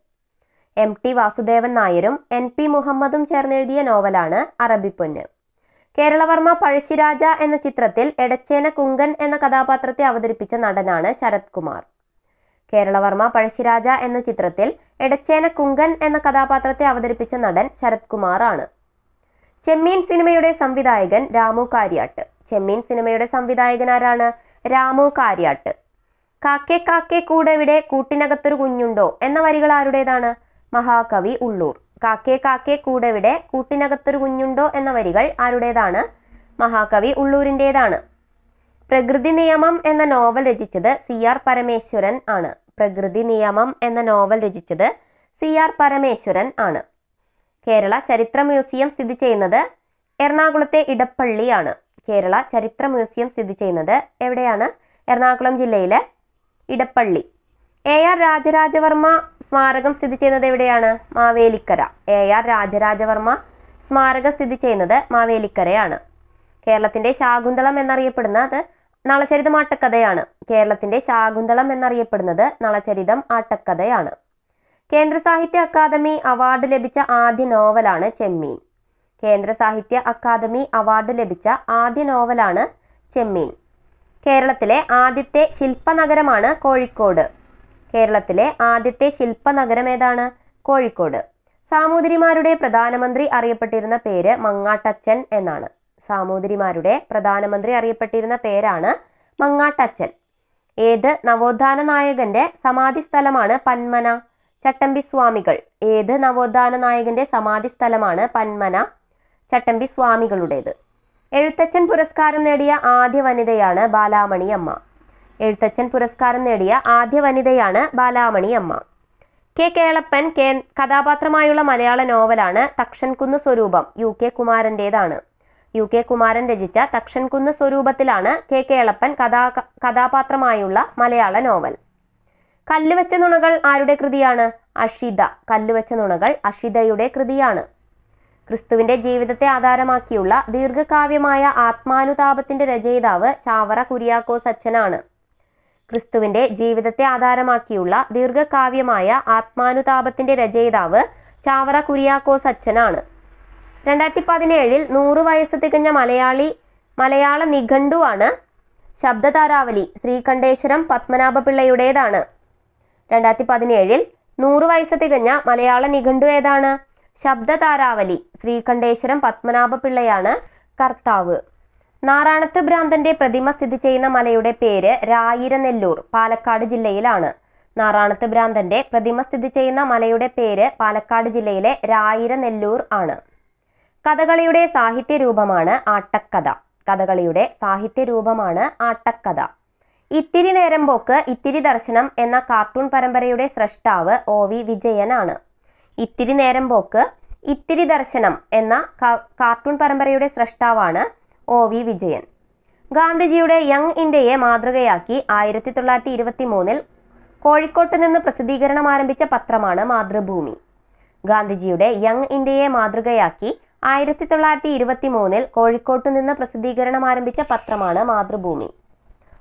എം ടി വാസുദേവൻ നായരും എൻ പി മുഹമ്മദും ചേർന്ന് എഴുതിയ നോവലാണ് അറബിപ്പൊന്ന് കേരളവർമ്മ പഴശ്ശിരാജ എന്ന ചിത്രത്തിൽ എടച്ചേന കുങ്കൻ എന്ന കഥാപാത്രത്തെ അവതരിപ്പിച്ച നടനാണ് ശരത് കുമാർ കേരളവർമ്മ പഴശ്ശിരാജ എന്ന ചിത്രത്തിൽ എടച്ചേന കുങ്കൻ എന്ന കഥാപാത്രത്തെ അവതരിപ്പിച്ച നടൻ ശരത് കുമാർ ആണ് ചെമ്മീൻ സിനിമയുടെ സംവിധായകൻ രാമു കാര്യാട്ട് ചെമ്മീൻ സിനിമയുടെ സംവിധായകൻ ആരാണ് രാമു കാര്യാട്ട് കാക്കെ കാക്കെ കൂടെവിടെ കൂട്ടിനകത്തൊരു കുഞ്ഞുണ്ടോ എന്ന വരികൾ ആരുടേതാണ് മഹാകവി ഉള്ളൂർ കാക്കെ കാക്കെ കൂടെവിടെ കൂട്ടിനകത്തൊരു കുഞ്ഞുണ്ടോ എന്ന വരികൾ ആരുടേതാണ് മഹാകവി ഉള്ളൂരിൻ്റെതാണ് പ്രകൃതി നിയമം എന്ന നോവൽ രചിച്ചത് സി ആർ പരമേശ്വരൻ ആണ് പ്രകൃതി നിയമം എന്ന നോവൽ രചിച്ചത് സി ആർ പരമേശ്വരൻ ആണ് കേരള ചരിത്ര മ്യൂസിയം സ്ഥിതി ചെയ്യുന്നത് എറണാകുളത്തെ ഇടപ്പള്ളിയാണ് കേരള ചരിത്ര മ്യൂസിയം സ്ഥിതി ചെയ്യുന്നത് എവിടെയാണ് എറണാകുളം ജില്ലയിലെ ഇടപ്പള്ളി എ ആർ രാജരാജവർമ്മ സ്മാരകം സ്ഥിതി ചെയ്യുന്നത് എവിടെയാണ് മാവേലിക്കര എ ആർ രാജരാജവർമ്മ സ്മാരകം സ്ഥിതി ചെയ്യുന്നത് മാവേലിക്കരയാണ് കേരളത്തിന്റെ ശാകുന്തളം എന്നറിയപ്പെടുന്നത് നളചരിതം ആട്ടക്കഥയാണ് കേരളത്തിന്റെ ശാകുന്തളം എന്നറിയപ്പെടുന്നത് നളചരിതം ആട്ടക്കഥയാണ് കേന്ദ്ര സാഹിത്യ അക്കാദമി അവാർഡ് ലഭിച്ച ആദ്യ നോവലാണ് ചെമ്മീൻ കേന്ദ്ര സാഹിത്യ അക്കാദമി അവാർഡ് ലഭിച്ച ആദ്യ നോവലാണ് ചെമ്മീൻ കേരളത്തിലെ ആദ്യത്തെ ശില്പനഗരമാണ് കോഴിക്കോട് കേരളത്തിലെ ആദ്യത്തെ ശില്പനഗരം ഏതാണ് കോഴിക്കോട് സാമൂതിരിമാരുടെ പ്രധാനമന്ത്രി അറിയപ്പെട്ടിരുന്ന പേര് മങ്ങാട്ടച്ചൻ എന്നാണ് സാമൂതിരിമാരുടെ പ്രധാനമന്ത്രി അറിയപ്പെട്ടിരുന്ന പേരാണ് മങ്ങാട്ടച്ചൻ ഏത് നവോത്ഥാന നായകന്റെ സമാധി സ്ഥലമാണ് പന്മന ചട്ടമ്പി സ്വാമികൾ ഏത് നവോത്ഥാന നായകന്റെ സമാധി സ്ഥലമാണ് പന്മന ചട്ടമ്പി സ്വാമികളുടേത് എഴുത്തച്ഛൻ പുരസ്കാരം നേടിയ ആദ്യ വനിതയാണ് ബാലാമണി അമ്മ എഴുത്തച്ഛൻ പുരസ്കാരം നേടിയ ആദ്യ വനിതയാണ് ബാലാമണി അമ്മ കെ കേളപ്പൻ കേ കഥാപാത്രമായുള്ള മലയാള നോവലാണ് തക്ഷൻകുന്ന് സ്വരൂപം യു കെ കുമാരൻ്റേതാണ് യു കെ കുമാരൻ രചിച്ച തക്ഷൻകുന്ന് സ്വരൂപത്തിലാണ് കെ കേളപ്പൻ കഥാ കഥാപാത്രമായുള്ള മലയാള നോവൽ കല്ലുവെച്ച നുണകൾ ആരുടെ കൃതിയാണ് അഷിത കല്ലുവെച്ച നുണകൾ അഷിതയുടെ കൃതിയാണ് ക്രിസ്തുവിന്റെ ജീവിതത്തെ ആധാരമാക്കിയുള്ള ദീർഘകാവ്യമായ ആത്മാനുതാപത്തിന്റെ രചയിതാവ് ചാവറ കുര്യാക്കോസ് അച്ഛനാണ് ക്രിസ്തുവിന്റെ ജീവിതത്തെ ആധാരമാക്കിയുള്ള ദീർഘകാവ്യമായ ആത്മാനുതാപത്തിന്റെ രചയിതാവ് ചാവറ കുര്യാക്കോസ് അച്ഛനാണ് രണ്ടായിരത്തി പതിനേഴിൽ നൂറ് വയസ്സ് തികഞ്ഞ മലയാളി മലയാള നിഘണ്ടുവാണ് ശബ്ദതാരാവലി ശ്രീകണ്ഠേശ്വരം പത്മനാഭപിള്ളയുടേതാണ് രണ്ടായിരത്തി പതിനേഴിൽ നൂറ് വയസ്സ് തികഞ്ഞ മലയാള നിഘണ്ടു ഏതാണ് ശബ്ദതാരാവലി ശ്രീകണ്ഠേശ്വരം പത്മനാഭപിള്ളയാണ് കർത്താവ് നാറാണത്ത് ഭ്രാന്തന്റെ പ്രതിമ സ്ഥിതി ചെയ്യുന്ന മലയുടെ പേര് രായിരനെല്ലൂർ പാലക്കാട് ജില്ലയിലാണ് നാറാണത്ത് ഭ്രാന്തന്റെ പ്രതിമ സ്ഥിതി ചെയ്യുന്ന മലയുടെ പേര് പാലക്കാട് ജില്ലയിലെ രായിരനെല്ലൂർ ആണ് കഥകളിയുടെ സാഹിത്യ രൂപമാണ് ആട്ടക്കഥ കഥകളിയുടെ സാഹിത്യ രൂപമാണ് ആട്ടക്കഥ ഇത്തിരി നേരം പോക്ക് ഇത്തിരി ദർശനം എന്ന കാർട്ടൂൺ പരമ്പരയുടെ സ്രഷ്ടാവ് ഒ വി വിജയനാണ് ഇത്തിരി നേരം പോക്ക് ഇത്തിരി ദർശനം എന്ന കാ- കാർട്ടൂൺ പരമ്പരയുടെ സ്രഷ്ടാവാണ് ഒ വി വിജയൻ ഗാന്ധിജിയുടെ യങ് ഇന്ത്യയെ മാതൃകയാക്കി ആയിരത്തി തൊള്ളായിരത്തി ഇരുപത്തി മൂന്നിൽ കോഴിക്കോട്ട് നിന്ന് പ്രസിദ്ധീകരണം ആരംഭിച്ച പത്രമാണ് മാതൃഭൂമി ഗാന്ധിജിയുടെ യങ് ഇന്ത്യയെ മാതൃകയാക്കി ആയിരത്തി തൊള്ളായിരത്തി ഇരുപത്തി മൂന്നിൽ കോഴിക്കോട്ട് നിന്ന് പ്രസിദ്ധീകരണം ആരംഭിച്ച പത്രമാണ് മാതൃഭൂമി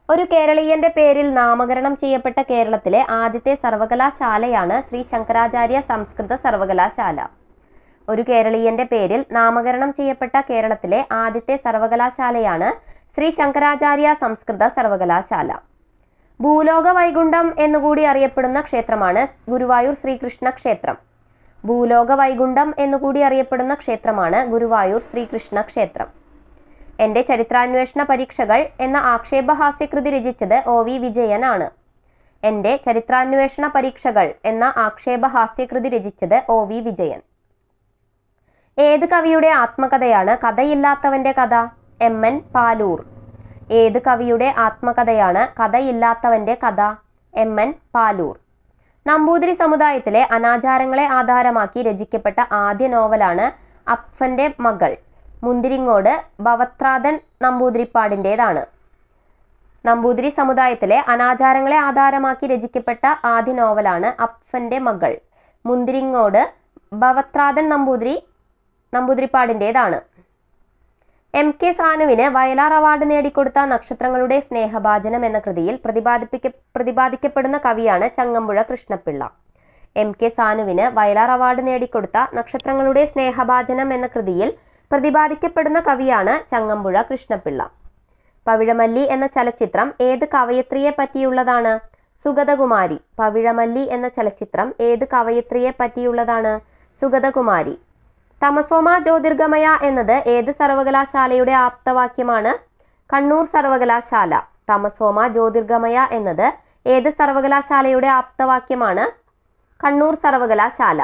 ഒരു കേരളീയന്റെ പേരിൽ നാമകരണം ചെയ്യപ്പെട്ട കേരളത്തിലെ ആദ്യത്തെ സർവകലാശാലയാണ് ശ്രീ ശങ്കരാചാര്യ സംസ്കൃത സർവകലാശാല ഒരു കേരളീയന്റെ പേരിൽ നാമകരണം ചെയ്യപ്പെട്ട കേരളത്തിലെ ആദ്യത്തെ സർവകലാശാലയാണ് ശ്രീ ശങ്കരാചാര്യ സംസ്കൃത സർവകലാശാല ഭൂലോക വൈകുണ്ഠം എന്നുകൂടി അറിയപ്പെടുന്ന ക്ഷേത്രമാണ് ഗുരുവായൂർ ശ്രീകൃഷ്ണ ക്ഷേത്രം ഭൂലോക വൈകുണ്ഠം എന്നുകൂടി അറിയപ്പെടുന്ന ക്ഷേത്രമാണ് ഗുരുവായൂർ ശ്രീകൃഷ്ണ ക്ഷേത്രം എന്റെ ചരിത്രാന്വേഷണ പരീക്ഷകൾ എന്ന ആക്ഷേപഹാസ്യകൃതി രചിച്ചത് ഒ വി വിജയനാണ് എന്റെ ചരിത്രാന്വേഷണ പരീക്ഷകൾ എന്ന ആക്ഷേപഹാസ്യകൃതി രചിച്ചത് ഒ വി വിജയൻ ഏത് കവിയുടെ ആത്മകഥയാണ് കഥയില്ലാത്തവന്റെ കഥ എം എൻ പാലൂർ ഏത് കവിയുടെ ആത്മകഥയാണ് കഥയില്ലാത്തവന്റെ കഥ എം എൻ പാലൂർ നമ്പൂതിരി സമുദായത്തിലെ അനാചാരങ്ങളെ ആധാരമാക്കി രചിക്കപ്പെട്ട ആദ്യ നോവലാണ് അപ്പന്റെ മകൾ മുന്തിരിങ്ങോട് ഭവത്രാതൻ നമ്പൂതിരിപ്പാടിൻ്റെതാണ് നമ്പൂതിരി സമുദായത്തിലെ അനാചാരങ്ങളെ ആധാരമാക്കി രചിക്കപ്പെട്ട ആദ്യ നോവലാണ് അപ്പന്റെ മകൾ മുന്തിരിങ്ങോട് ഭവത്രാതൻ നമ്പൂതിരി നമ്പൂതിരിപ്പാടിൻ്റെതാണ് എം കെ സാനുവിന് വയലാർ അവാർഡ് നേടിക്കൊടുത്ത നക്ഷത്രങ്ങളുടെ സ്നേഹഭാജനം എന്ന കൃതിയിൽ പ്രതിപാദിപ്പിക്ക പ്രതിപാദിക്കപ്പെടുന്ന കവിയാണ് ചങ്ങമ്പുഴ കൃഷ്ണപിള്ള എം കെ സാനുവിന് വയലാർ അവാർഡ് നേടിക്കൊടുത്ത നക്ഷത്രങ്ങളുടെ സ്നേഹഭാജനം എന്ന കൃതിയിൽ പ്രതിപാദിക്കപ്പെടുന്ന കവിയാണ് ചങ്ങമ്പുഴ കൃഷ്ണപിള്ള പവിഴമല്ലി എന്ന ചലച്ചിത്രം ഏത് കവയത്രിയെ പറ്റിയുള്ളതാണ് സുഗതകുമാരി പവിഴമല്ലി എന്ന ചലച്ചിത്രം ഏത് കവയത്രിയെ പറ്റിയുള്ളതാണ് സുഗതകുമാരി തമസോമ ജ്യോതിർഗമയ എന്നത് ഏത് സർവകലാശാലയുടെ ആപ്തവാക്യമാണ് കണ്ണൂർ സർവകലാശാല തമസോമ ജ്യോതിർഗമയ എന്നത് ഏത് സർവകലാശാലയുടെ ആപ്തവാക്യമാണ് കണ്ണൂർ സർവകലാശാല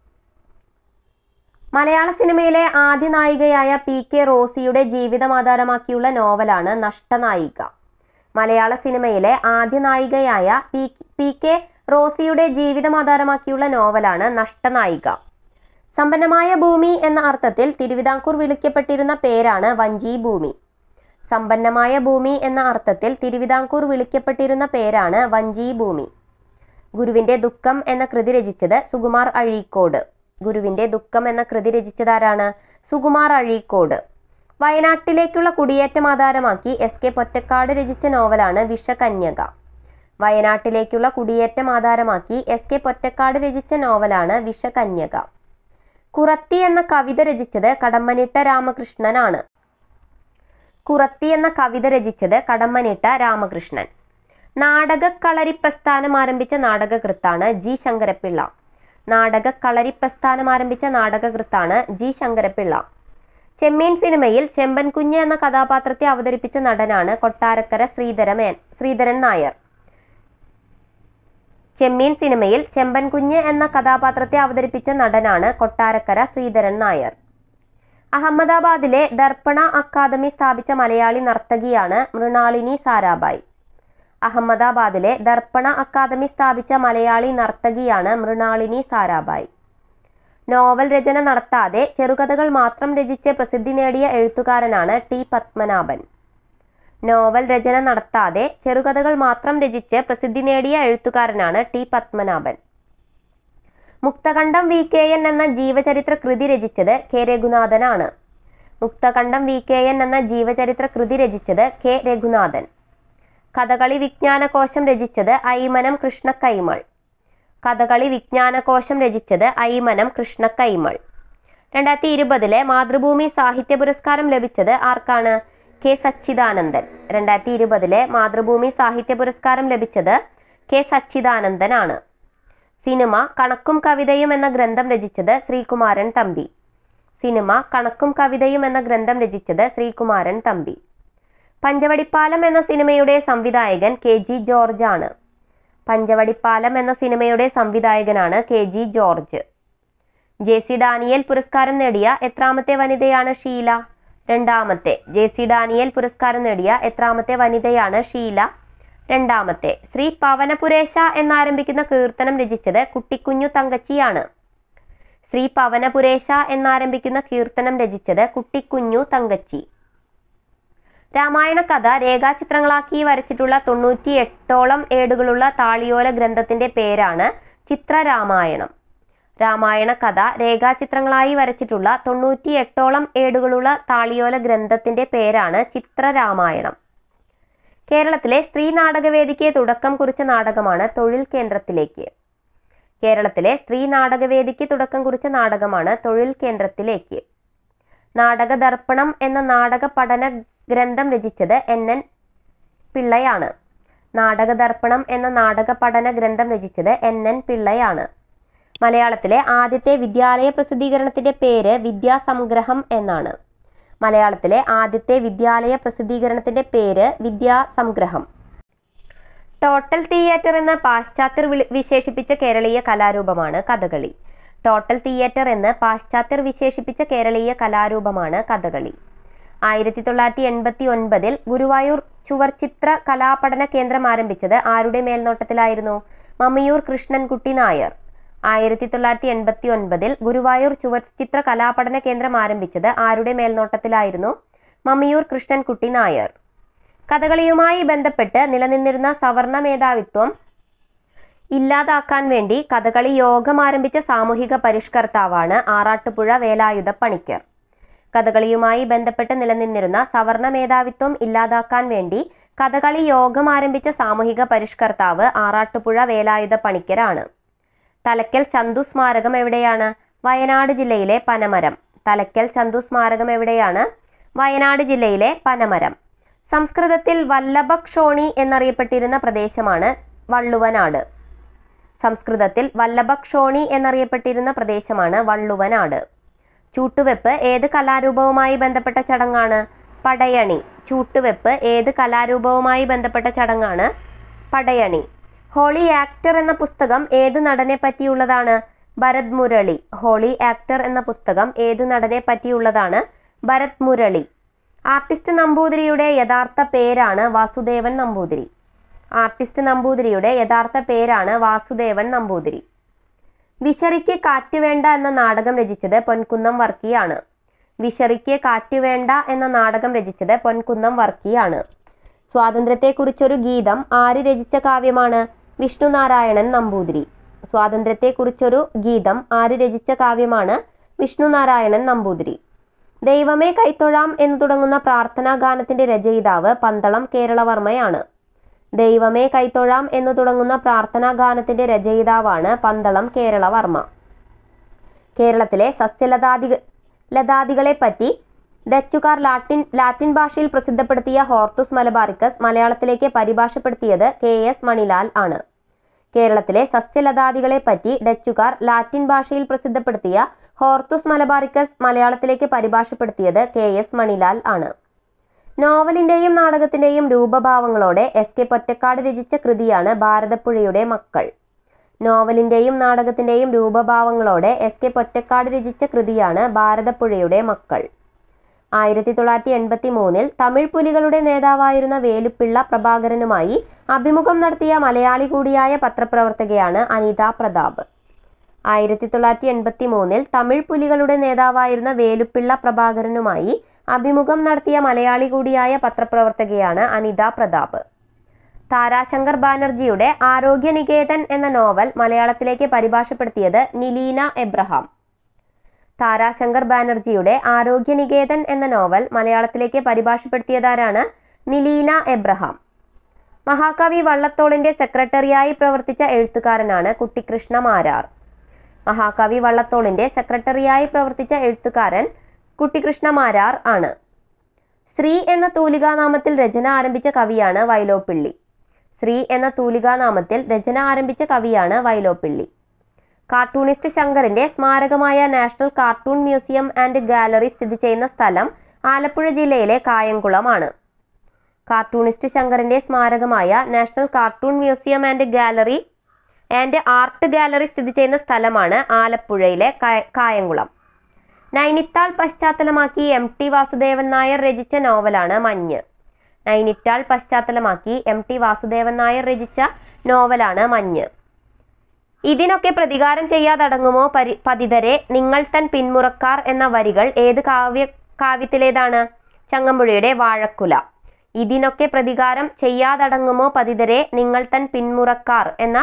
മലയാള സിനിമയിലെ ആദ്യ നായികയായ പി കെ റോസിയുടെ ജീവിതം ആധാരമാക്കിയുള്ള നോവലാണ് നഷ്ടനായിക മലയാള സിനിമയിലെ ആദ്യ നായികയായ പി പി കെ റോസിയുടെ ജീവിതം ആധാരമാക്കിയുള്ള നോവലാണ് നഷ്ടനായിക സമ്പന്നമായ ഭൂമി എന്ന അർത്ഥത്തിൽ തിരുവിതാംകൂർ വിളിക്കപ്പെട്ടിരുന്ന പേരാണ് വഞ്ചി ഭൂമി സമ്പന്നമായ ഭൂമി എന്ന അർത്ഥത്തിൽ തിരുവിതാംകൂർ വിളിക്കപ്പെട്ടിരുന്ന പേരാണ് വഞ്ചി ഭൂമി ഗുരുവിന്റെ ദുഃഖം എന്ന കൃതി രചിച്ചത് സുകുമാർ അഴീക്കോട് ഗുരുവിന്റെ ദുഃഖം എന്ന കൃതി രചിച്ചതാരാണ് സുകുമാർ അഴീക്കോട് വയനാട്ടിലേക്കുള്ള കുടിയേറ്റം ആധാരമാക്കി എസ് കെ പൊറ്റക്കാട് രചിച്ച നോവലാണ് വിഷകന്യക വയനാട്ടിലേക്കുള്ള കുടിയേറ്റം ആധാരമാക്കി എസ് കെ പൊറ്റക്കാട് രചിച്ച നോവലാണ് വിഷകന്യക കുറത്തി എന്ന കവിത രചിച്ചത് കടമ്മനിട്ട രാമകൃഷ്ണനാണ് കുറത്തി എന്ന കവിത രചിച്ചത് കടമ്മനിട്ട രാമകൃഷ്ണൻ നാടകക്കളരി പ്രസ്ഥാനം ആരംഭിച്ച നാടകകൃത്താണ് ജി ശങ്കരപ്പിള്ള നാടകക്കളരി പ്രസ്ഥാനം ആരംഭിച്ച നാടകകൃത്താണ് ജി ശങ്കരപ്പിള്ള ചെമ്മീൻ സിനിമയിൽ ചെമ്പൻ കുഞ്ഞ് എന്ന കഥാപാത്രത്തെ അവതരിപ്പിച്ച നടനാണ് കൊട്ടാരക്കര ശ്രീധരമേൻ ശ്രീധരൻ നായർ ചെമ്മീൻ സിനിമയിൽ ചെമ്പൻ കുഞ്ഞ് എന്ന കഥാപാത്രത്തെ അവതരിപ്പിച്ച നടനാണ് കൊട്ടാരക്കര ശ്രീധരൻ നായർ അഹമ്മദാബാദിലെ ദർപ്പണ അക്കാദമി സ്ഥാപിച്ച മലയാളി നർത്തകിയാണ് മൃണാളിനി സാരാഭായ് അഹമ്മദാബാദിലെ ദർപ്പണ അക്കാദമി സ്ഥാപിച്ച മലയാളി നർത്തകിയാണ് മൃണാളിനി സാരാഭായ് നോവൽ രചന നടത്താതെ ചെറുകഥകൾ മാത്രം രചിച്ച് പ്രസിദ്ധി നേടിയ എഴുത്തുകാരനാണ് ടി പത്മനാഭൻ നോവൽ രചന നടത്താതെ ചെറുകഥകൾ മാത്രം രചിച്ച് പ്രസിദ്ധി നേടിയ എഴുത്തുകാരനാണ് T Padmanabhan Mukthakandam V K N എന്ന ജീവചരിത്ര കൃതി രചിച്ചത് കെ രഘുനാഥനാണ് മുക്തകണ്ഠം വി കെ എൻ എന്ന ജീവചരിത്ര കൃതി രചിച്ചത് കെ രഘുനാഥൻ കഥകളി വിജ്ഞാനകോശം രചിച്ചത് ഐമനം കൃഷ്ണ കൈമൾ കഥകളി വിജ്ഞാനകോശം രചിച്ചത് ഐമനം കൃഷ്ണ കൈമൾ രണ്ടായിരത്തി ഇരുപതിലെ മാതൃഭൂമി സാഹിത്യ പുരസ്കാരം ലഭിച്ചത് ആർക്കാണ് കെ സച്ചിദാനന്ദൻ രണ്ടായിരത്തി ഇരുപതിലെ മാതൃഭൂമി സാഹിത്യ പുരസ്കാരം ലഭിച്ചത് കെ സച്ചിദാനന്ദനാണ് സിനിമ കണക്കും കവിതയും എന്ന ഗ്രന്ഥം രചിച്ചത് ശ്രീകുമാരൻ തമ്പി സിനിമ കണക്കും കവിതയും എന്ന ഗ്രന്ഥം രചിച്ചത് ശ്രീകുമാരൻ തമ്പി പഞ്ചവടിപ്പാലം എന്ന സിനിമയുടെ സംവിധായകൻ കെ ജി ജോർജ് ആണ് പഞ്ചവടിപ്പാലം എന്ന സിനിമയുടെ സംവിധായകനാണ് K G George J C Daniel പുരസ്കാരം നേടിയ എത്രാമത്തെ വനിതയാണ് ഷീല രണ്ടാമത്തെ ജെ സി ഡാനിയൽ പുരസ്കാരം നേടിയ എത്രാമത്തെ വനിതയാണ് ഷീല രണ്ടാമത്തെ ശ്രീ പവനപുരേശ എന്നാരംഭിക്കുന്ന കീർത്തനം രചിച്ചത് കുട്ടിക്കുഞ്ഞു തങ്കച്ചിയാണ് ശ്രീ പവനപുരേശ എന്നാരംഭിക്കുന്ന കീർത്തനം രചിച്ചത് കുട്ടിക്കുഞ്ഞു തങ്കച്ചി രാമായണ കഥ രേഖാചിത്രങ്ങളാക്കി വരച്ചിട്ടുള്ള തൊണ്ണൂറ്റി എട്ടോളം ഏടുകളുള്ള താളിയോല ഗ്രന്ഥത്തിന്റെ പേരാണ് ചിത്രരാമായണം രാമായണ കഥ രേഖാചിത്രങ്ങളായി വരച്ചിട്ടുള്ള തൊണ്ണൂറ്റി എട്ടോളം ഏടുകളുള്ള താളിയോല ഗ്രന്ഥത്തിന്റെ പേരാണ് ചിത്രരാമായണം കേരളത്തിലെ സ്ത്രീ നാടകവേദിക്ക് തുടക്കം കുറിച്ച നാടകമാണ് തൊഴിൽ കേന്ദ്രത്തിലേക്ക് കേരളത്തിലെ സ്ത്രീ നാടകവേദിക്ക് തുടക്കം കുറിച്ച നാടകമാണ് തൊഴിൽ കേന്ദ്രത്തിലേക്ക് നാടക ദർപ്പണം എന്ന നാടക പഠന ഗ്രന്ഥം രചിച്ചത് എൻ എൻ പിള്ളയാണ് നാടക ദർപ്പണം എന്ന നാടക പഠന ഗ്രന്ഥം രചിച്ചത് എൻ എൻ പിള്ളയാണ് മലയാളത്തിലെ ആദ്യത്തെ വിദ്യാലയ പ്രസിദ്ധീകരണത്തിന്റെ പേര് വിദ്യാസംഗ്രഹം എന്നാണ് മലയാളത്തിലെ ആദ്യത്തെ വിദ്യാലയ പ്രസിദ്ധീകരണത്തിന്റെ പേര് വിദ്യാസംഗ്രഹം ടോട്ടൽ തിയേറ്റർ എന്ന പാശ്ചാത്യർ വിളി- വിശേഷിപ്പിച്ച കേരളീയ കലാരൂപമാണ് കഥകളി ടോട്ടൽ തിയേറ്റർ എന്ന് പാശ്ചാത്യർ വിശേഷിപ്പിച്ച കേരളീയ കലാരൂപമാണ് കഥകളി ആയിരത്തി തൊള്ളായിരത്തി എൺപത്തി ഒൻപതിൽ ഗുരുവായൂർ ചുവർച്ചിത്ര കലാപഠന കേന്ദ്രം ആരംഭിച്ചത് ആരുടെ മേൽനോട്ടത്തിലായിരുന്നു മമ്മിയൂർ കൃഷ്ണൻകുട്ടി നായർ ആയിരത്തി തൊള്ളായിരത്തി എൺപത്തി ഒൻപതിൽ ഗുരുവായൂർ ചുവർച്ചിത്ര കലാപഠന കേന്ദ്രം ആരംഭിച്ചത് ആരുടെ മേൽനോട്ടത്തിലായിരുന്നു മമ്മിയൂർ കൃഷ്ണൻകുട്ടി നായർ കഥകളിയുമായി ബന്ധപ്പെട്ട് നിലനിന്നിരുന്ന സവർണ മേധാവിത്വം ഇല്ലാതാക്കാൻ വേണ്ടി കഥകളി യോഗം ആരംഭിച്ച സാമൂഹിക പരിഷ്കർത്താവാണ് ആറാട്ടുപുഴ വേലായുധ പണിക്കർ കഥകളിയുമായി ബന്ധപ്പെട്ട് നിലനിന്നിരുന്ന സവർണ മേധാവിത്വം ഇല്ലാതാക്കാൻ വേണ്ടി കഥകളി യോഗം ആരംഭിച്ച സാമൂഹിക പരിഷ്കർത്താവ് ആറാട്ടുപുഴ വേലായുധ പണിക്കരാണ് തലക്കൽ ചന്തു സ്മാരകം എവിടെയാണ് വയനാട് ജില്ലയിലെ പനമരം തലക്കൽ ചന്തു സ്മാരകം എവിടെയാണ് വയനാട് ജില്ലയിലെ പനമരം സംസ്കൃതത്തിൽ വല്ലഭക്ഷോണി എന്നറിയപ്പെട്ടിരുന്ന പ്രദേശമാണ് വള്ളുവനാട് സംസ്കൃതത്തിൽ വല്ലഭക്ഷോണി എന്നറിയപ്പെട്ടിരുന്ന പ്രദേശമാണ് വള്ളുവനാട് ചൂട്ടുവെപ്പ് ഏത് കലാരൂപവുമായി ബന്ധപ്പെട്ട ചടങ്ങാണ് പടയണി ചൂട്ടുവെപ്പ് ഏത് കലാരൂപവുമായി ബന്ധപ്പെട്ട ചടങ്ങാണ് പടയണി ഹോളി ആക്ടർ എന്ന പുസ്തകം ഏത് നടനെ പറ്റിയുള്ളതാണ് ഭരത് മുരളി ഹോളി ആക്ടർ എന്ന പുസ്തകം ഏത് നടനെ പറ്റിയുള്ളതാണ് ഭരത് മുരളി ആർട്ടിസ്റ്റ് നമ്പൂതിരിയുടെ യഥാർത്ഥ പേരാണ് വാസുദേവൻ നമ്പൂതിരി ആർട്ടിസ്റ്റ് നമ്പൂതിരിയുടെ യഥാർത്ഥ പേരാണ് വാസുദേവൻ നമ്പൂതിരി വിശറിക്ക് കാറ്റ് വേണ്ട എന്ന നാടകം രചിച്ചത് പൊൻകുന്നം വർക്കിയാണ് വിശറിക്ക് കാറ്റ് വേണ്ട എന്ന നാടകം രചിച്ചത് പൊൻകുന്നം വർക്കിയാണ് സ്വാതന്ത്ര്യത്തെക്കുറിച്ചൊരു ഗീതം ആര് രചിച്ച കാവ്യമാണ് വിഷ്ണുനാരായണൻ നമ്പൂതിരി സ്വാതന്ത്ര്യത്തെക്കുറിച്ചൊരു ഗീതം ആര് രചിച്ച കാവ്യമാണ് വിഷ്ണുനാരായണൻ നമ്പൂതിരി ദൈവമേ കൈത്തൊഴാം എന്ന് തുടങ്ങുന്ന പ്രാർത്ഥനാ ഗാനത്തിന്റെ രചയിതാവ് പന്തളം കേരളവർമ്മയാണ് ദൈവമേ കൈത്തൊഴാം എന്ന് തുടങ്ങുന്ന പ്രാർത്ഥനാ ഗാനത്തിന്റെ രചയിതാവാണ് പന്തളം കേരളവർമ്മ കേരളത്തിലെ സസ്യലതാദി ലതാദികളെ പറ്റി ഡച്ചുകാർ ലാറ്റിൻ ലാറ്റിൻ ഭാഷയിൽ പ്രസിദ്ധപ്പെടുത്തിയ ഹോർത്തുസ് മലബാറിക്കസ് മലയാളത്തിലേക്ക് പരിഭാഷപ്പെടുത്തിയത് കെ എസ് മണിലാൽ ആണ് കേരളത്തിലെ സസ്യലതാദികളെ പറ്റി ഡച്ചുകാർ ലാറ്റിൻ ഭാഷയിൽ പ്രസിദ്ധപ്പെടുത്തിയ ഹോർത്തുസ് മലബാറിക്കസ് മലയാളത്തിലേക്ക് പരിഭാഷപ്പെടുത്തിയത് കെ എസ് മണിലാൽ ആണ് നോവലിന്റെയും നാടകത്തിന്റെയും രൂപഭാവങ്ങളോടെ എസ് കെ പൊറ്റക്കാട് രചിച്ച കൃതിയാണ് ഭാരതപ്പുഴയുടെ മക്കൾ നോവലിന്റെയും നാടകത്തിന്റെയും രൂപഭാവങ്ങളോടെ എസ് കെ പൊറ്റക്കാട് രചിച്ച കൃതിയാണ് ഭാരതപ്പുഴയുടെ മക്കൾ ആയിരത്തി തൊള്ളായിരത്തി എൺപത്തി മൂന്നിൽ തമിഴ് പുലികളുടെ നേതാവായിരുന്ന വേലുപ്പിള്ള പ്രഭാകരനുമായി അഭിമുഖം നടത്തിയ മലയാളി കൂടിയായ പത്രപ്രവർത്തകയാണ് അനിത പ്രതാപ് ആയിരത്തി തൊള്ളായിരത്തി എൺപത്തി മൂന്നിൽ തമിഴ് പുലികളുടെ നേതാവായിരുന്ന വേലുപ്പിള്ള പ്രഭാകരനുമായി അഭിമുഖം നടത്തിയ മലയാളി കൂടിയായ പത്രപ്രവർത്തകയാണ് അനിത പ്രതാപ് താരാശങ്കർ ബാനർജിയുടെ ആരോഗ്യനികേതൻ എന്ന നോവൽ മലയാളത്തിലേക്ക് പരിഭാഷപ്പെടുത്തിയത് നിലീന എബ്രഹാം താരാശങ്കർ ബാനർജിയുടെ ആരോഗ്യനികേതൻ എന്ന നോവൽ മലയാളത്തിലേക്ക് പരിഭാഷപ്പെടുത്തിയതാരാണ് നിലീന എബ്രഹാം മഹാകവി വള്ളത്തോളിന്റെ സെക്രട്ടറിയായി പ്രവർത്തിച്ച എഴുത്തുകാരനാണ് കുട്ടിക്കൃഷ്ണ മാരാർ മഹാകവി വള്ളത്തോളിന്റെ സെക്രട്ടറിയായി പ്രവർത്തിച്ച എഴുത്തുകാരൻ കുട്ടിക്കൃഷ്ണ മാരാർ ആണ് ശ്രീ എന്ന തൂലികാനാമത്തിൽ രചന ആരംഭിച്ച കവിയാണ് വൈലോപ്പിള്ളി ശ്രീ എന്ന തൂലികാനാമത്തിൽ രചന ആരംഭിച്ച കവിയാണ് വൈലോപ്പിള്ളി കാർട്ടൂണിസ്റ്റ് ശങ്കറിന്റെ സ്മാരകമായ national cartoon museum and gallery സ്ഥിതി ചെയ്യുന്ന സ്ഥലം ആലപ്പുഴ ജില്ലയിലെ കായംകുളമാണ് കാർട്ടൂണിസ്റ്റ് ശങ്കറിന്റെ സ്മാരകമായ national cartoon museum and gallery and art gallery സ്ഥിതി ചെയ്യുന്ന സ്ഥലമാണ് ആലപ്പുഴയിലെ കായ- കായംകുളം നൈനിത്താൾ പശ്ചാത്തലമാക്കി എം ടി വാസുദേവൻ നായർ രചിച്ച നോവലാണ് മഞ്ഞ് നൈനിറ്റാൾ പശ്ചാത്തലമാക്കി എം ടി വാസുദേവൻ നായർ രചിച്ച നോവലാണ് മഞ്ഞ് ഇതിനൊക്കെ പ്രതികാരം ചെയ്യാതടങ്ങുമോ പരി പതിതരെ നിങ്ങൾ തൻ പിന്മുറക്കാർ എന്ന വരികൾ ഏത് കാവ്യ കാവ്യത്തിലേതാണ് ചങ്ങമ്പുഴയുടെ വാഴക്കുല ഇതിനൊക്കെ പ്രതികാരം ചെയ്യാതടങ്ങുമോ പതിതരെ നിങ്ങൾ തൻ പിന്മുറക്കാർ എന്ന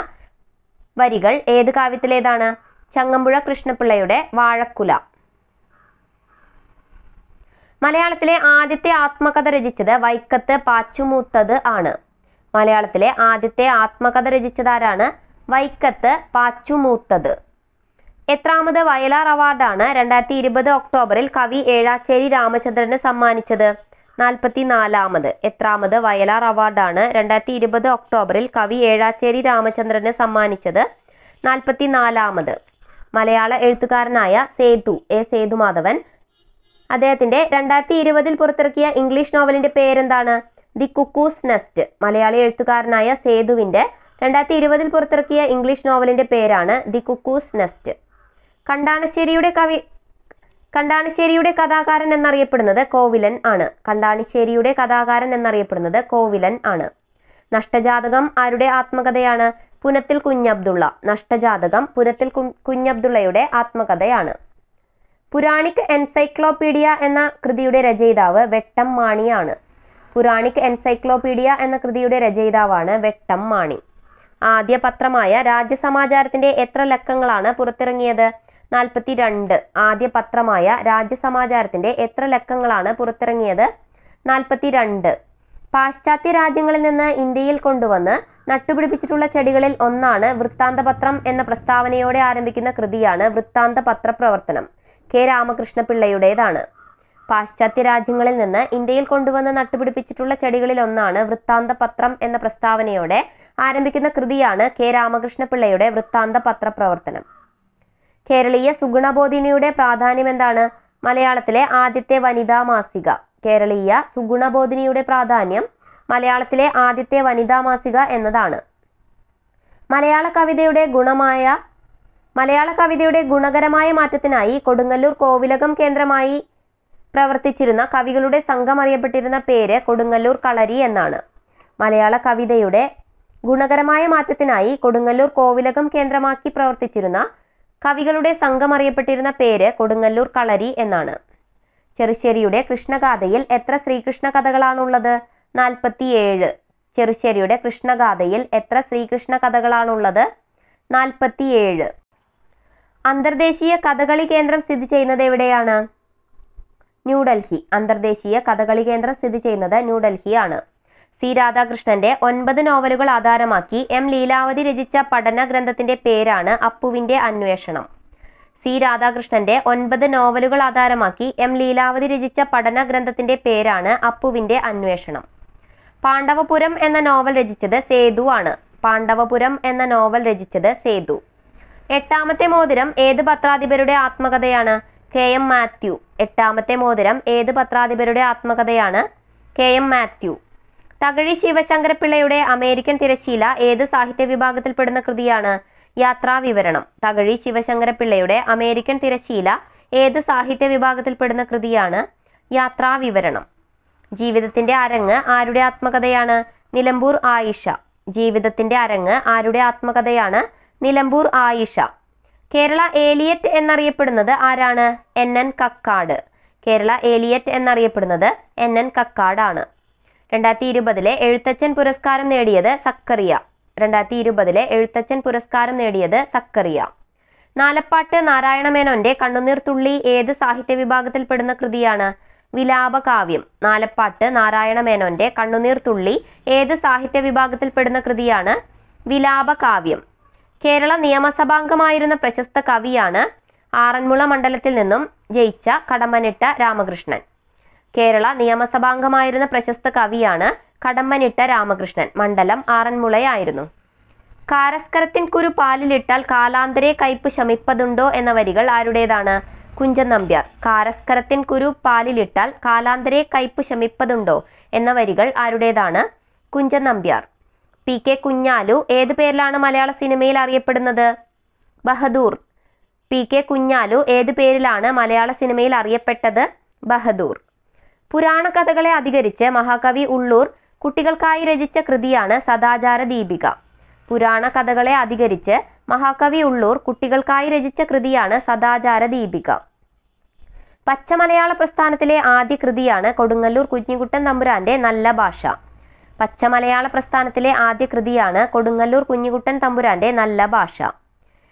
വരികൾ ഏത് കാവ്യത്തിലേതാണ് ചങ്ങമ്പുഴ കൃഷ്ണപിള്ളയുടെ വാഴക്കുല മലയാളത്തിലെ ആദ്യത്തെ ആത്മകഥ രചിച്ചത് വൈക്കത്ത് പാച്ചുമൂത്തത് ആണ് മലയാളത്തിലെ ആദ്യത്തെ ആത്മകഥ രചിച്ചതാരാണ് വൈക്കത്ത് പാച്ചുമൂത്തത് എത്രാമത് വയലാർ അവാർഡാണ് രണ്ടായിരത്തി ഇരുപത് ഒക്ടോബറിൽ കവി ഏഴാച്ചേരി രാമചന്ദ്രന് സമ്മാനിച്ചത് നാൽപ്പത്തി നാലാമത് എത്രാമത് വയലാർ അവാർഡാണ് രണ്ടായിരത്തി ഇരുപത് ഒക്ടോബറിൽ കവി ഏഴാച്ചേരി രാമചന്ദ്രന് സമ്മാനിച്ചത് നാൽപ്പത്തി നാലാമത് മലയാള എഴുത്തുകാരനായ സേതു എ സേതുമാധവൻ അദ്ദേഹത്തിന്റെ രണ്ടായിരത്തി ഇരുപതിൽ പുറത്തിറക്കിയ ഇംഗ്ലീഷ് നോവലിന്റെ പേരെന്താണ് ദി കുക്കൂസ് നെസ്റ്റ് മലയാളി എഴുത്തുകാരനായ സേതുവിന്റെ രണ്ടായിരത്തി ഇരുപതിൽ പുറത്തിറക്കിയ ഇംഗ്ലീഷ് നോവലിന്റെ പേരാണ് ദി കുക്കൂസ് നെസ്റ്റ് കണ്ടാണശ്ശേരിയുടെ കവി കണ്ടാണശ്ശേരിയുടെ കഥാകാരൻ എന്നറിയപ്പെടുന്നത് കോവിലൻ ആണ് കണ്ടാണിശ്ശേരിയുടെ കഥാകാരൻ എന്നറിയപ്പെടുന്നത് കോവിലൻ ആണ് നഷ്ടജാതകം ആരുടെ ആത്മകഥയാണ് പുനത്തിൽ കുഞ്ഞബ്ദുള്ള നഷ്ടജാതകം പുനത്തിൽ കു- കുഞ്ഞബ്ദുള്ളയുടെ ആത്മകഥയാണ് പുരാണിക് എൻസൈക്ലോപീഡിയ എന്ന കൃതിയുടെ രചയിതാവ് വെട്ടം മാണിയാണ് പുരാണിക് എൻസൈക്ലോപീഡിയ എന്ന കൃതിയുടെ രചയിതാവാണ് വെട്ടം മാണി ആദ്യ പത്രമായ രാജ്യസമാചാരത്തിന്റെ എത്ര ലക്കങ്ങളാണ് പുറത്തിറങ്ങിയത് നാൽപ്പത്തി രണ്ട് ആദ്യ പത്രമായ രാജ്യസമാചാരത്തിന്റെ എത്ര ലക്കങ്ങളാണ് പുറത്തിറങ്ങിയത് നാൽപ്പത്തി രണ്ട് പാശ്ചാത്യ രാജ്യങ്ങളിൽ നിന്ന് ഇന്ത്യയിൽ കൊണ്ടുവന്ന് നട്ടുപിടിപ്പിച്ചിട്ടുള്ള ചെടികളിൽ ഒന്നാണ് വൃത്താന്തപത്രം എന്ന പ്രസ്താവനയോടെ ആരംഭിക്കുന്ന കൃതിയാണ് വൃത്താന്ത പത്രപ്രവർത്തനം കെ രാമകൃഷ്ണപിള്ളയുടേതാണ് പാശ്ചാത്യ രാജ്യങ്ങളിൽ നിന്ന് ഇന്ത്യയിൽ കൊണ്ടുവന്ന് നട്ടുപിടിപ്പിച്ചിട്ടുള്ള ചെടികളിൽ ഒന്നാണ് വൃത്താന്ത പത്രം എന്ന പ്രസ്താവനയോടെ ആരംഭിക്കുന്ന കൃതിയാണ് കെ രാമകൃഷ്ണപിള്ളയുടെ വൃത്താന്ത പത്രപ്രവർത്തനം കേരളീയ സുഗുണബോധിനിയുടെ പ്രാധാന്യം എന്താണ് മലയാളത്തിലെ ആദ്യത്തെ വനിതാ മാസിക കേരളീയ സുഗുണബോധിനിയുടെ പ്രാധാന്യം മലയാളത്തിലെ ആദ്യത്തെ വനിതാ മാസിക എന്നതാണ് മലയാള കവിതയുടെ ഗുണമായ മലയാള കവിതയുടെ ഗുണകരമായ മാറ്റത്തിനായി കൊടുങ്ങല്ലൂർ കോവിലകം കേന്ദ്രമായി പ്രവർത്തിച്ചിരുന്ന കവികളുടെ സംഘം അറിയപ്പെട്ടിരുന്ന പേര് കൊടുങ്ങല്ലൂർ കളരി എന്നാണ് മലയാള കവിതയുടെ ഗുണകരമായ മാറ്റത്തിനായി കൊടുങ്ങല്ലൂർ കോവിലകം കേന്ദ്രമാക്കി പ്രവർത്തിച്ചിരുന്ന കവികളുടെ സംഘം അറിയപ്പെട്ടിരുന്ന പേര് കൊടുങ്ങല്ലൂർ കളരി എന്നാണ് ചെറുശ്ശേരിയുടെ കൃഷ്ണഗാഥയിൽ എത്ര ശ്രീകൃഷ്ണ കഥകളാണുള്ളത് നാൽപ്പത്തിയേഴ് ചെറുശ്ശേരിയുടെ കൃഷ്ണഗാഥയിൽ എത്ര ശ്രീകൃഷ്ണ കഥകളാണുള്ളത് നാൽപ്പത്തിയേഴ് അന്തർദേശീയ കഥകളി കേന്ദ്രം സ്ഥിതി ചെയ്യുന്നത് എവിടെയാണ് ന്യൂഡൽഹി അന്തർദേശീയ കഥകളി കേന്ദ്രം സ്ഥിതി ചെയ്യുന്നത് ന്യൂഡൽഹിയാണ് സി രാധാകൃഷ്ണന്റെ ഒൻപത് നോവലുകൾ ആധാരമാക്കി എം ലീലാവതി രചിച്ച പഠന ഗ്രന്ഥത്തിന്റെ പേരാണ് അപ്പുവിന്റെ അന്വേഷണം സി രാധാകൃഷ്ണന്റെ ഒൻപത് നോവലുകൾ ആധാരമാക്കി എം ലീലാവതി രചിച്ച പഠന ഗ്രന്ഥത്തിന്റെ പേരാണ് അപ്പുവിന്റെ അന്വേഷണം പാണ്ഡവപുരം എന്ന നോവൽ രചിച്ചത് സേതു ആണ് പാണ്ഡവപുരം എന്ന നോവൽ രചിച്ചത് സേതു എട്ടാമത്തെ മോതിരം ഏത് പത്രാധിപരുടെ ആത്മകഥയാണ് കെ എം മാത്യു എട്ടാമത്തെ മോതിരം ഏത് പത്രാധിപരുടെ ആത്മകഥയാണ് കെ എം മാത്യു തകഴി ശിവശങ്കരപിള്ളയുടെ അമേരിക്കൻ തിരശീല ഏത് സാഹിത്യ വിഭാഗത്തിൽപ്പെടുന്ന കൃതിയാണ് യാത്രാവിവരണം തകഴി ശിവശങ്കരപിള്ളയുടെ അമേരിക്കൻ തിരശീല ഏത് സാഹിത്യ വിഭാഗത്തിൽപ്പെടുന്ന കൃതിയാണ് യാത്രാവിവരണം ജീവിതത്തിന്റെ അരങ്ങ് ആരുടെ ആത്മകഥയാണ് നിലമ്പൂർ ആയിഷ ജീവിതത്തിന്റെ അരങ്ങ് ആരുടെ ആത്മകഥയാണ് നിലമ്പൂർ ആയിഷ കേരള ഏലിയറ്റ് എന്നറിയപ്പെടുന്നത് ആരാണ് N N Kakkad Kerala Eliot എന്നറിയപ്പെടുന്നത് എൻ എൻ കക്കാടാണ് രണ്ടായിരത്തി ഇരുപതിലെ എഴുത്തച്ഛൻ പുരസ്കാരം നേടിയത് സക്കറിയ രണ്ടായിരത്തി ഇരുപതിലെ എഴുത്തച്ഛൻ പുരസ്കാരം നേടിയത് സക്കറിയ നാലപ്പാട്ട് നാരായണമേനോന്റെ കണ്ണുനീർ തുള്ളി ഏത് സാഹിത്യ വിഭാഗത്തിൽപ്പെടുന്ന കൃതിയാണ് വിലാപകാവ്യം നാലപ്പാട്ട് നാരായണമേനോന്റെ കണ്ണുനീർ തുള്ളി ഏത് സാഹിത്യ വിഭാഗത്തിൽപ്പെടുന്ന കൃതിയാണ് വിലാപകാവ്യം കേരള നിയമസഭാംഗമായിരുന്ന പ്രശസ്ത കവിയാണ് ആറന്മുള മണ്ഡലത്തിൽ നിന്നും ജയിച്ച കടമ്പനിട്ട രാമകൃഷ്ണൻ കേരള നിയമസഭാംഗമായിരുന്ന പ്രശസ്ത കവിയാണ് കടമ്പനിട്ട രാമകൃഷ്ണൻ മണ്ഡലം ആറന്മുളയായിരുന്നു കാരസ്കരത്തിൻ കുരു പാലിലിട്ടാൽ കാലാന്തരെ കയ്പ് ശമിപ്പതുണ്ടോ എന്ന വരികൾ ആരുടേതാണ് കുഞ്ചൻ നമ്പ്യാർ കാരസ്കരത്തിൻ കുരു പാലിലിട്ടാൽ കാലാന്തരെ കയ്പ് ശമിപ്പതുണ്ടോ എന്ന വരികൾ ആരുടേതാണ് കുഞ്ചൻ നമ്പ്യാർ പി കെ കുഞ്ഞാലു ഏത് പേരിലാണ് മലയാള സിനിമയിൽ അറിയപ്പെടുന്നത് ബഹദൂർ പി കെ കുഞ്ഞാലു ഏത് പേരിലാണ് മലയാള സിനിമയിൽ അറിയപ്പെട്ടത് ബഹദൂർ പുരാണ കഥകളെ അധികരിച്ച് മഹാകവി ഉള്ളൂർ കുട്ടികൾക്കായി രചിച്ച കൃതിയാണ് സദാചാര ദീപിക പുരാണ കഥകളെ അധികരിച്ച് മഹാകവി ഉള്ളൂർ കുട്ടികൾക്കായി രചിച്ച കൃതിയാണ് സദാചാര ദീപിക പച്ചമലയാള പ്രസ്ഥാനത്തിലെ ആദ്യ കൃതിയാണ് കൊടുങ്ങല്ലൂർ കുഞ്ഞിക്കുട്ടൻ തമ്പുരാന്റെ നല്ല ഭാഷ പച്ചമലയാള പ്രസ്ഥാനത്തിലെ ആദ്യ കൃതിയാണ് കൊടുങ്ങല്ലൂർ കുഞ്ഞിക്കുട്ടൻ തമ്പുരാന്റെ നല്ല ഭാഷ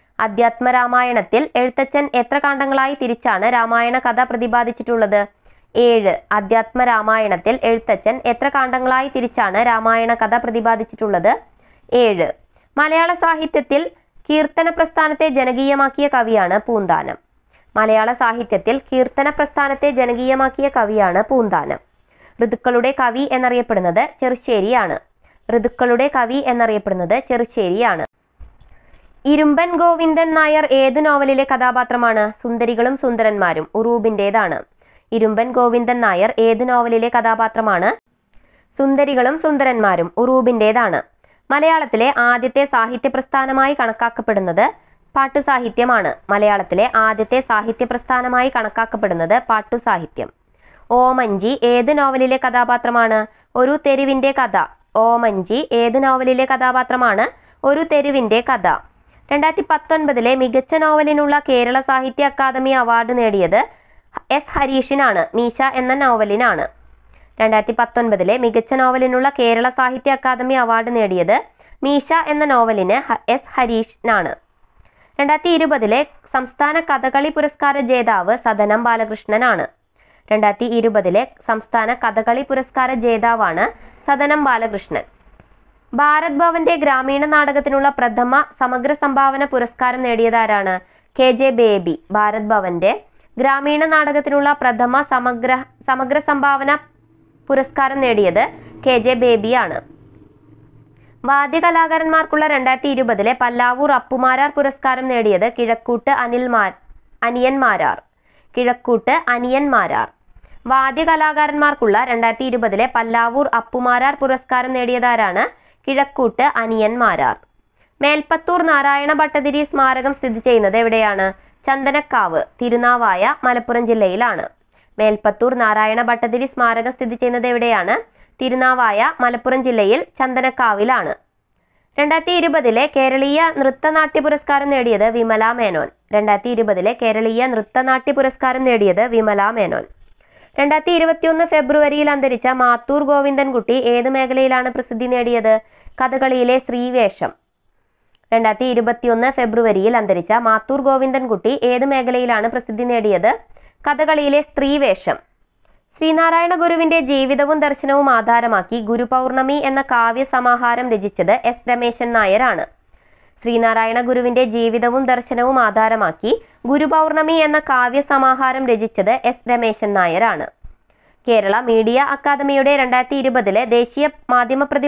അധ്യാത്മ രാമായണത്തിൽ എഴുത്തച്ഛൻ എത്ര കാണ്ഡങ്ങളായി തിരിച്ചാണ് രാമായണ കഥ പ്രതിപാദിച്ചിട്ടുള്ളത് ഏഴ് അധ്യാത്മ രാമായണത്തിൽ എഴുത്തച്ഛൻ എത്ര കാണ്ഡങ്ങളായി തിരിച്ചാണ് രാമായണ കഥ പ്രതിപാദിച്ചിട്ടുള്ളത് ഏഴ് മലയാള സാഹിത്യത്തിൽ കീർത്തന പ്രസ്ഥാനത്തെ ജനകീയമാക്കിയ കവിയാണ് പൂന്താനം മലയാള സാഹിത്യത്തിൽ കീർത്തന പ്രസ്ഥാനത്തെ ജനകീയമാക്കിയ കവിയാണ് പൂന്താനം ഋതുക്കളുടെ കവി എന്നറിയപ്പെടുന്നത് ചെറുശ്ശേരിയാണ് ഋതുക്കളുടെ കവി എന്നറിയപ്പെടുന്നത് ചെറുശ്ശേരിയാണ് ഇരുമ്പൻ ഗോവിന്ദൻ നായർ ഏത് നോവലിലെ കഥാപാത്രമാണ് സുന്ദരികളും സുന്ദരന്മാരും ഉറൂബിൻ്റെതാണ് ഇരുമ്പൻ ഗോവിന്ദൻ നായർ ഏത് നോവലിലെ കഥാപാത്രമാണ് സുന്ദരികളും സുന്ദരന്മാരും ഉറൂബിൻ്റെതാണ് മലയാളത്തിലെ ആദ്യത്തെ സാഹിത്യ പ്രസ്ഥാനമായി കണക്കാക്കപ്പെടുന്നത് പാട്ടുസാഹിത്യമാണ് മലയാളത്തിലെ ആദ്യത്തെ സാഹിത്യ പ്രസ്ഥാനമായി കണക്കാക്കപ്പെടുന്നത് പാട്ടുസാഹിത്യം ഓമഞ്ചി ഏത് നോവലിലെ കഥാപാത്രമാണ് ഒരു തെരുവിന്റെ കഥ ഓമഞ്ചി ഏത് നോവലിലെ കഥാപാത്രമാണ് ഒരു തെരുവിന്റെ കഥ രണ്ടായിരത്തി പത്തൊൻപതിലെ മികച്ച നോവലിനുള്ള കേരള സാഹിത്യ അക്കാദമി അവാർഡ് നേടിയത് എസ് ഹരീഷിനാണ് മീശ എന്ന നോവലിനാണ് രണ്ടായിരത്തി പത്തൊൻപതിലെ മികച്ച നോവലിനുള്ള കേരള സാഹിത്യ അക്കാദമി അവാർഡ് നേടിയത് മീശ എന്ന നോവലിന് ഹ- എസ് ഹരീഷിനാണ് രണ്ടായിരത്തി ഇരുപതിലെ സംസ്ഥാന കഥകളി പുരസ്കാര ജേതാവ് സദനം ബാലകൃഷ്ണനാണ് രണ്ടായിരത്തി ഇരുപതിലെ സംസ്ഥാന കഥകളി പുരസ്കാര ജേതാവാണ് സദനം ബാലകൃഷ്ണൻ ഭാരത് ഭവന്റെ ഗ്രാമീണ നാടകത്തിനുള്ള പ്രഥമ സമഗ്ര സംഭാവന പുരസ്കാരം നേടിയതാരാണ് കെ ജെ ബേബി ഭാരത് ഭവന്റെ ഗ്രാമീണ നാടകത്തിനുള്ള പ്രഥമ സമഗ്ര സമഗ്ര സംഭാവന പുരസ്കാരം നേടിയത് കെ ജെ ബേബിയാണ് വാദ്യകലാകാരന്മാർക്കുള്ള രണ്ടായിരത്തി ഇരുപതിലെ പല്ലാവൂർ അപ്പുമാരാർ പുരസ്കാരം നേടിയത് കിഴക്കൂട്ട് അനിൽമാർ അനിയന്മാരാർ കിഴക്കൂട്ട് അനിയന്മാരാർ വാദ്യകലാകാരന്മാർക്കുള്ള രണ്ടായിരത്തി ഇരുപതിലെ പല്ലാവൂർ അപ്പുമാരാർ പുരസ്കാരം നേടിയതാരാണ് കിഴക്കൂട്ട് അനിയന്മാരാർ മേൽപ്പത്തൂർ നാരായണ ഭട്ടതിരി സ്മാരകം സ്ഥിതി ചെയ്യുന്നത് എവിടെയാണ് ചന്ദനക്കാവ് തിരുനാവായ മലപ്പുറം ജില്ലയിലാണ് മേൽപ്പത്തൂർ നാരായണ ഭട്ടതിരി സ്മാരകം സ്ഥിതി ചെയ്യുന്നത് എവിടെയാണ് തിരുനാവായ മലപ്പുറം ജില്ലയിൽ ചന്ദനക്കാവിലാണ് രണ്ടായിരത്തി ഇരുപതിലെ കേരളീയ നൃത്തനാട്യ പുരസ്കാരം നേടിയത് വിമല മേനോൻ രണ്ടായിരത്തി ഇരുപതിലെ കേരളീയ നൃത്തനാട്യ പുരസ്കാരം നേടിയത് വിമല മേനോൻ രണ്ടായിരത്തി ഇരുപത്തിയൊന്ന് ഫെബ്രുവരിയിൽ അന്തരിച്ച മാത്തൂർ ഗോവിന്ദൻകുട്ടി ഏത് മേഖലയിലാണ് പ്രസിദ്ധി നേടിയത് കഥകളിയിലെ സ്ത്രീവേഷം രണ്ടായിരത്തി ഇരുപത്തിയൊന്ന് ഫെബ്രുവരിയിൽ അന്തരിച്ച മാത്തൂർ ഗോവിന്ദൻകുട്ടി ഏത് മേഖലയിലാണ് പ്രസിദ്ധി നേടിയത് കഥകളിയിലെ സ്ത്രീവേഷം ശ്രീനാരായണ ഗുരുവിന്റെ ജീവിതവും ദർശനവും ആധാരമാക്കി ഗുരുപൗർണമി എന്ന കാവ്യ സമാഹാരം രചിച്ചത് എസ് രമേശൻ നായരാണ് ശ്രീനാരായണ ഗുരുവിന്റെ ജീവിതവും ദർശനവും ആധാരമാക്കി ഗുരുപൗർണമി എന്ന കാവ്യ സമാഹാരം രചിച്ചത് എസ് രമേശൻ നായരാണ് കേരള മീഡിയ അക്കാദമിയുടെ രണ്ടായിരത്തി ഇരുപതിലെ ദേശീയ മാധ്യമ പ്രതി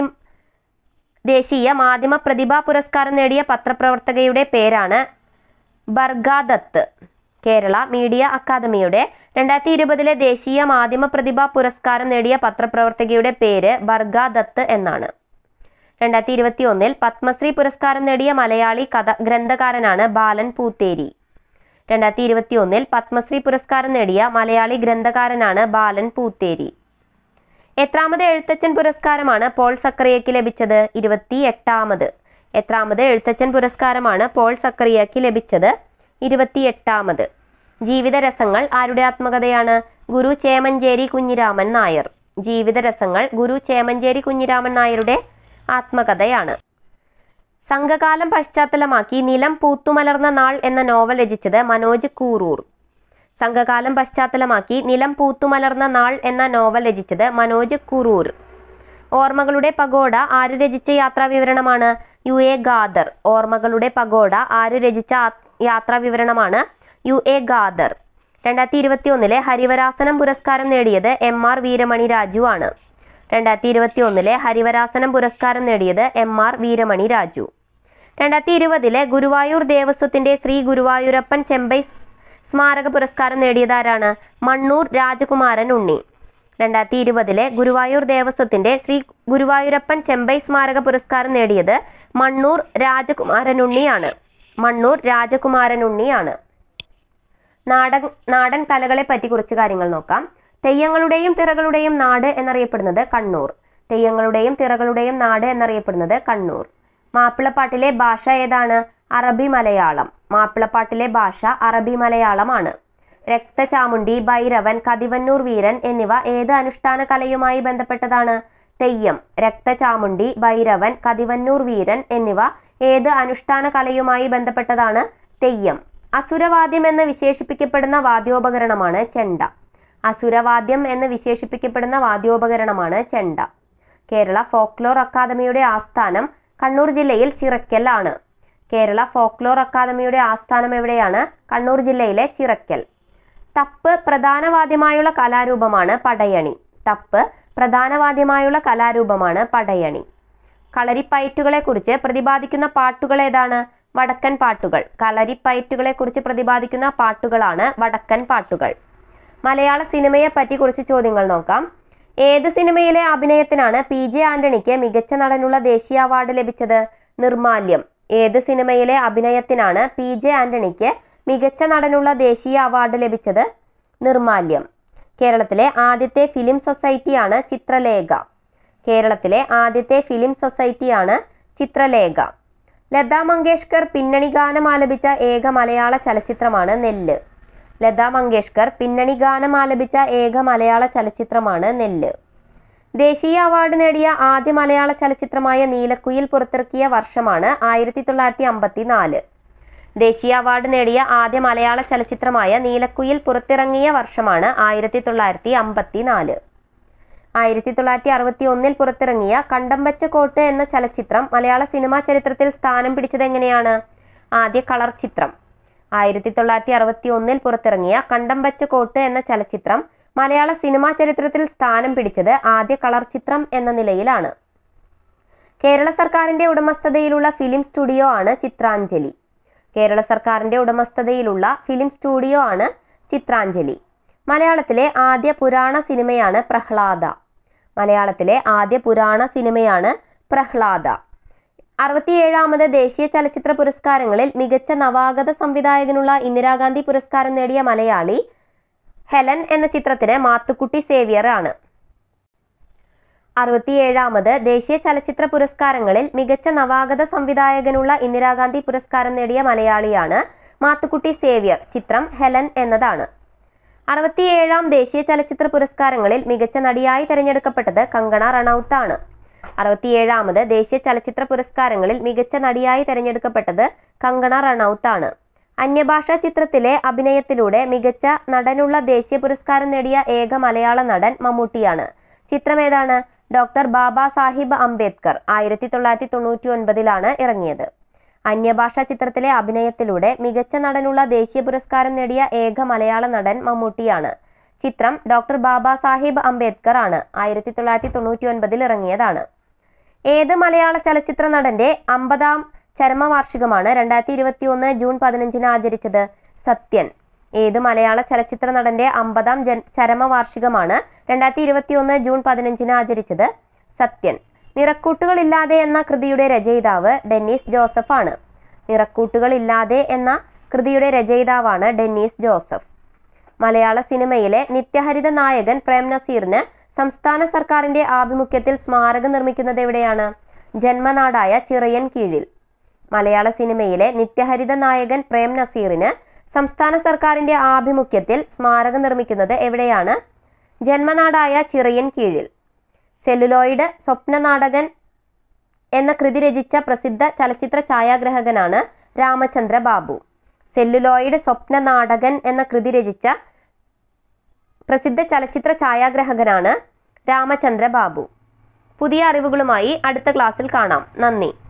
ദേശീയ മാധ്യമ പ്രതിഭാ പുരസ്കാരം നേടിയ പത്രപ്രവർത്തകയുടെ പേരാണ് ബർഗാദത്ത് കേരള മീഡിയ അക്കാദമിയുടെ രണ്ടായിരത്തി ഇരുപതിലെ ദേശീയ മാധ്യമ പ്രതിഭാ പുരസ്കാരം നേടിയ പത്രപ്രവർത്തകയുടെ പേര് ബർഗാദത്ത് എന്നാണ് രണ്ടായിരത്തി ഇരുപത്തി ഒന്നിൽ പത്മശ്രീ പുരസ്കാരം നേടിയ മലയാളി കഥ ഗ്രന്ഥകാരനാണ് ബാലൻ പൂത്തേരി രണ്ടായിരത്തി ഇരുപത്തി ഒന്നിൽ പത്മശ്രീ പുരസ്കാരം നേടിയ മലയാളി ഗ്രന്ഥകാരനാണ് ബാലൻ പൂത്തേരി എത്രാമത് എഴുത്തച്ഛൻ പുരസ്കാരമാണ് പോൾ സക്കറിയയ്ക്ക് ലഭിച്ചത് ഇരുപത്തി എട്ടാമത് എത്രാമത് എഴുത്തച്ഛൻ പുരസ്കാരമാണ് പോൾ സക്കറിയയ്ക്ക് ലഭിച്ചത് ഇരുപത്തി എട്ടാമത് ജീവിതരസങ്ങൾ ആരുടെ ആത്മകഥയാണ് ഗുരു ചേമഞ്ചേരി കുഞ്ഞിരാമൻ നായർ ജീവിതരസങ്ങൾ ഗുരു ചേമഞ്ചേരി കുഞ്ഞിരാമൻ നായരുടെ ആത്മകഥയാണ് സംഘകാലം പശ്ചാത്തലമാക്കി നിലം പൂത്തുമലർന്ന നാൾ എന്ന നോവൽ രചിച്ചത് മനോജ് കൂറൂർ സംഘകാലം പശ്ചാത്തലമാക്കി നിലം പൂത്തുമലർന്ന നാൾ എന്ന നോവൽ രചിച്ചത് മനോജ് കുറൂർ ഓർമ്മകളുടെ പഗോഡ ആര് രചിച്ച യാത്രാ വിവരണമാണ് യു എ ഗാദർ ഓർമ്മകളുടെ പഗോഡ ആര് രചിച്ച ആ- യാത്രാ വിവരണമാണ് യു എ ഗാദർ രണ്ടായിരത്തി ഇരുപത്തി ഒന്നിലെ ഹരിവരാസനം പുരസ്കാരം നേടിയത് എം ആർ വീരമണി രാജു ആണ് രണ്ടായിരത്തി ഇരുപത്തി ഒന്നിലെ ഹരിവരാസനം പുരസ്കാരം നേടിയത് എം ആർ വീരമണി രാജു രണ്ടായിരത്തി ഇരുപതിലെ ഗുരുവായൂർ ദേവസ്വത്തിന്റെ ശ്രീ ഗുരുവായൂരപ്പൻ ചെമ്പൈ സ് സ്മാരക പുരസ്കാരം നേടിയതാരാണ് മണ്ണൂർ രാജകുമാരൻ ഉണ്ണി രണ്ടായിരത്തി ഇരുപതിലെ ഗുരുവായൂർ ദേവസ്വത്തിന്റെ ശ്രീ ഗുരുവായൂരപ്പൻ ചെമ്പൈ സ്മാരക പുരസ്കാരം നേടിയത് മണ്ണൂർ രാജകുമാരൻ ഉണ്ണിയാണ് മണ്ണൂർ രാജകുമാരൻ ഉണ്ണിയാണ് നാടൻ നാടൻ കലകളെ പറ്റി കുറച്ച് കാര്യങ്ങൾ നോക്കാം തെയ്യങ്ങളുടെയും തിറകളുടെയും നാട് എന്നറിയപ്പെടുന്നത് കണ്ണൂർ തെയ്യങ്ങളുടെയും തിറകളുടെയും നാട് എന്നറിയപ്പെടുന്നത് കണ്ണൂർ മാപ്പിളപ്പാട്ടിലെ ഭാഷ ഏതാണ് അറബി മലയാളം മാപ്പിളപ്പാട്ടിലെ ഭാഷ അറബി മലയാളമാണ് രക്തചാമുണ്ടി ഭൈരവൻ കതിവന്നൂർ വീരൻ എന്നിവ ഏത് അനുഷ്ഠാന കലയുമായി ബന്ധപ്പെട്ടതാണ് തെയ്യം രക്തചാമുണ്ടി ഭൈരവൻ കതിവന്നൂർ വീരൻ എന്നിവ ഏത് അനുഷ്ഠാന കലയുമായി ബന്ധപ്പെട്ടതാണ് തെയ്യം അസുരവാദ്യം എന്ന് വിശേഷിപ്പിക്കപ്പെടുന്ന വാദ്യോപകരണമാണ് ചെണ്ട അസുരവാദ്യം എന്ന് വിശേഷിപ്പിക്കപ്പെടുന്ന വാദ്യോപകരണമാണ് ചെണ്ട കേരള ഫോക്ലോർ അക്കാദമിയുടെ ആസ്ഥാനം കണ്ണൂർ ജില്ലയിൽ ചിറക്കൽ ആണ് കേരള ഫോക്ലോർ അക്കാദമിയുടെ ആസ്ഥാനം എവിടെയാണ് കണ്ണൂർ ജില്ലയിലെ ചിറക്കൽ തപ്പ് പ്രധാന വാദ്യമായുള്ള കലാരൂപമാണ് പടയണി തപ്പ് പ്രധാന വാദ്യമായുള്ള കലാരൂപമാണ് പടയണി കളരിപ്പയറ്റുകളെ കുറിച്ച് പ്രതിപാദിക്കുന്ന പാട്ടുകൾ ഏതാണ് വടക്കൻ പാട്ടുകൾ കളരിപ്പയറ്റുകളെ കുറിച്ച് പ്രതിപാദിക്കുന്ന പാട്ടുകളാണ് വടക്കൻ പാട്ടുകൾ മലയാള സിനിമയെ പറ്റി കുറച്ച് ചോദ്യങ്ങൾ നോക്കാം ഏത് സിനിമയിലെ അഭിനയത്തിനാണ് പി ജെ ആന്റണിക്ക് മികച്ച നടനുള്ള ദേശീയ അവാർഡ് ലഭിച്ചത് നിർമാല്യം ഏത് സിനിമയിലെ അഭിനയത്തിനാണ് പി ജെ ആന്റണിക്ക് മികച്ച നടനുള്ള ദേശീയ അവാർഡ് ലഭിച്ചത് നിർമാല്യം കേരളത്തിലെ ആദ്യത്തെ ഫിലിം സൊസൈറ്റിയാണ് ചിത്രലേഖ കേരളത്തിലെ ആദ്യത്തെ ഫിലിം സൊസൈറ്റിയാണ് ചിത്രലേഖ ലതാ മങ്കേഷ്കർ പിന്നണി ഗാനം ആലപിച്ച ഏക മലയാള ചലച്ചിത്രമാണ് നെല്ല് ലതാ മങ്കേഷ്കർ പിന്നണി ഗാനം ആലപിച്ച ഏക മലയാള ചലച്ചിത്രമാണ് നെല്ല് ദേശീയ അവാർഡ് നേടിയ ആദ്യ മലയാള ചലച്ചിത്രമായ നീലക്കുയിൽ പുറത്തിറക്കിയ വർഷമാണ് ആയിരത്തി തൊള്ളായിരത്തി അമ്പത്തി നാല് ദേശീയ അവാർഡ് നേടിയ ആദ്യ മലയാള ചലച്ചിത്രമായ നീലക്കുയിൽ പുറത്തിറങ്ങിയ വർഷമാണ് ആയിരത്തി തൊള്ളായിരത്തി അമ്പത്തി നാല് ആയിരത്തി തൊള്ളായിരത്തി അറുപത്തി ഒന്നിൽ പുറത്തിറങ്ങിയ കണ്ടംബച്ച കോട്ട് എന്ന ചലച്ചിത്രം മലയാള സിനിമാ ചരിത്രത്തിൽ സ്ഥാനം പിടിച്ചത് എങ്ങനെയാണ് ആദ്യ കളർ ചിത്രം ആയിരത്തി തൊള്ളായിരത്തി അറുപത്തി ഒന്നിൽ പുറത്തിറങ്ങിയ കണ്ടംബച്ച കോട്ട് എന്ന ചലച്ചിത്രം മലയാള സിനിമാ ചരിത്രത്തിൽ സ്ഥാനം പിടിച്ചത് ആദ്യ കളർ ചിത്രം എന്ന നിലയിലാണ് കേരള സർക്കാരിന്റെ ഉടമസ്ഥതയിലുള്ള ഫിലിം സ്റ്റുഡിയോ ആണ് ചിത്രാഞ്ജലി കേരള സർക്കാരിന്റെ ഉടമസ്ഥതയിലുള്ള ഫിലിം സ്റ്റുഡിയോ ആണ് ചിത്രാഞ്ജലി മലയാളത്തിലെ ആദ്യ പുരാണ സിനിമയാണ് പ്രഹ്ലാദ മലയാളത്തിലെ ആദ്യ പുരാണ സിനിമയാണ് പ്രഹ്ലാദ അറുപത്തിയേഴാമത് ദേശീയ ചലച്ചിത്ര പുരസ്കാരങ്ങളിൽ മികച്ച നവാഗത സംവിധായകനുള്ള ഇന്ദിരാഗാന്ധി പുരസ്കാരം നേടിയ മലയാളി ഹെലൻ എന്ന ചിത്രത്തിന് മാത്തുക്കുട്ടി സേവിയർ ആണ് അറുപത്തിയേഴാമത് ദേശീയ ചലച്ചിത്ര പുരസ്കാരങ്ങളിൽ മികച്ച നവാഗത സംവിധായകനുള്ള ഇന്ദിരാഗാന്ധി പുരസ്കാരം നേടിയ മലയാളിയാണ് മാത്തുക്കുട്ടി സേവ്യർ ചിത്രം ഹെലൻ എന്നതാണ് അറുപത്തിയേഴാം ദേശീയ ചലച്ചിത്ര പുരസ്കാരങ്ങളിൽ മികച്ച നടിയായി തിരഞ്ഞെടുക്കപ്പെട്ടത് കങ്കണ റണൌത്ത് ആണ് അറുപത്തിയേഴാമത് ദേശീയ ചലച്ചിത്ര പുരസ്കാരങ്ങളിൽ മികച്ച നടിയായി തിരഞ്ഞെടുക്കപ്പെട്ടത് കങ്കണ റണൌത്ത് ആണ് അന്യഭാഷാ ചിത്രത്തിലെ അഭിനയത്തിലൂടെ മികച്ച നടനുള്ള ദേശീയ പുരസ്കാരം നേടിയ ഏക മലയാള നടൻ മമ്മൂട്ടിയാണ് ചിത്രം ഏതാണ് ഡോക്ടർ ബാബാ സാഹിബ് അംബേദ്കർ ആയിരത്തി തൊള്ളായിരത്തി തൊണ്ണൂറ്റി ഒൻപതിലാണ് ഇറങ്ങിയത് അന്യഭാഷാ ചിത്രത്തിലെ അഭിനയത്തിലൂടെ മികച്ച നടനുള്ള ദേശീയ പുരസ്കാരം നേടിയ ഏക മലയാള നടൻ മമ്മൂട്ടിയാണ് ചിത്രം ഡോക്ടർ ബാബാ സാഹിബ് അംബേദ്കർ ആണ് ആയിരത്തി തൊള്ളായിരത്തി തൊണ്ണൂറ്റി ഒൻപതിൽ ഇറങ്ങിയതാണ് ഏത് മലയാള ചലച്ചിത്ര നടന്റെ അമ്പതാം ചരമവാർഷികമാണ് രണ്ടായിരത്തി ഇരുപത്തി ഒന്ന് ജൂൺ പതിനഞ്ചിന് ആചരിച്ചത് സത്യൻ ഏത് മലയാള ചലച്ചിത്ര നടന്റെ അമ്പതാം ജൻ ചരമവാർഷികമാണ് രണ്ടായിരത്തി ഇരുപത്തി ഒന്ന് ജൂൺ പതിനഞ്ചിന് ആചരിച്ചത് സത്യൻ നിറക്കൂട്ടുകളില്ലാതെ എന്ന കൃതിയുടെ രചയിതാവ് ഡെന്നീസ് ജോസഫ് ആണ് നിറക്കൂട്ടുകളില്ലാതെ എന്ന കൃതിയുടെ രചയിതാവാണ് ഡെന്നീസ് ജോസഫ് മലയാള സിനിമയിലെ നിത്യഹരിത നായകൻ പ്രേം നസീറിന് സംസ്ഥാന സർക്കാരിന്റെ ആഭിമുഖ്യത്തിൽ സ്മാരകം നിർമ്മിക്കുന്നത് എവിടെയാണ് ജന്മനാടായ ചിറയൻ കീഴിൽ മലയാള സിനിമയിലെ നിത്യഹരിത നായകൻ പ്രേം നസീറിന് സംസ്ഥാന സർക്കാരിന്റെ ആഭിമുഖ്യത്തിൽ സ്മാരകം നിർമ്മിക്കുന്നത് എവിടെയാണ് ജന്മനാടായ ചിറയൻ കീഴിൽ സെല്ലുലോയിഡ് സ്വപ്നനാടകൻ എന്ന കൃതി രചിച്ച പ്രസിദ്ധ ചലച്ചിത്ര ഛായാഗ്രഹകനാണ് രാമചന്ദ്ര ബാബു സെല്ലുലോയിഡ് സ്വപ്നനാടകൻ എന്ന കൃതി രചിച്ച പ്രസിദ്ധ ചലച്ചിത്ര ഛായാഗ്രഹകനാണ് രാമചന്ദ്ര ബാബു പുതിയ അറിവുകളുമായി അടുത്ത ക്ലാസ്സിൽ കാണാം നന്ദി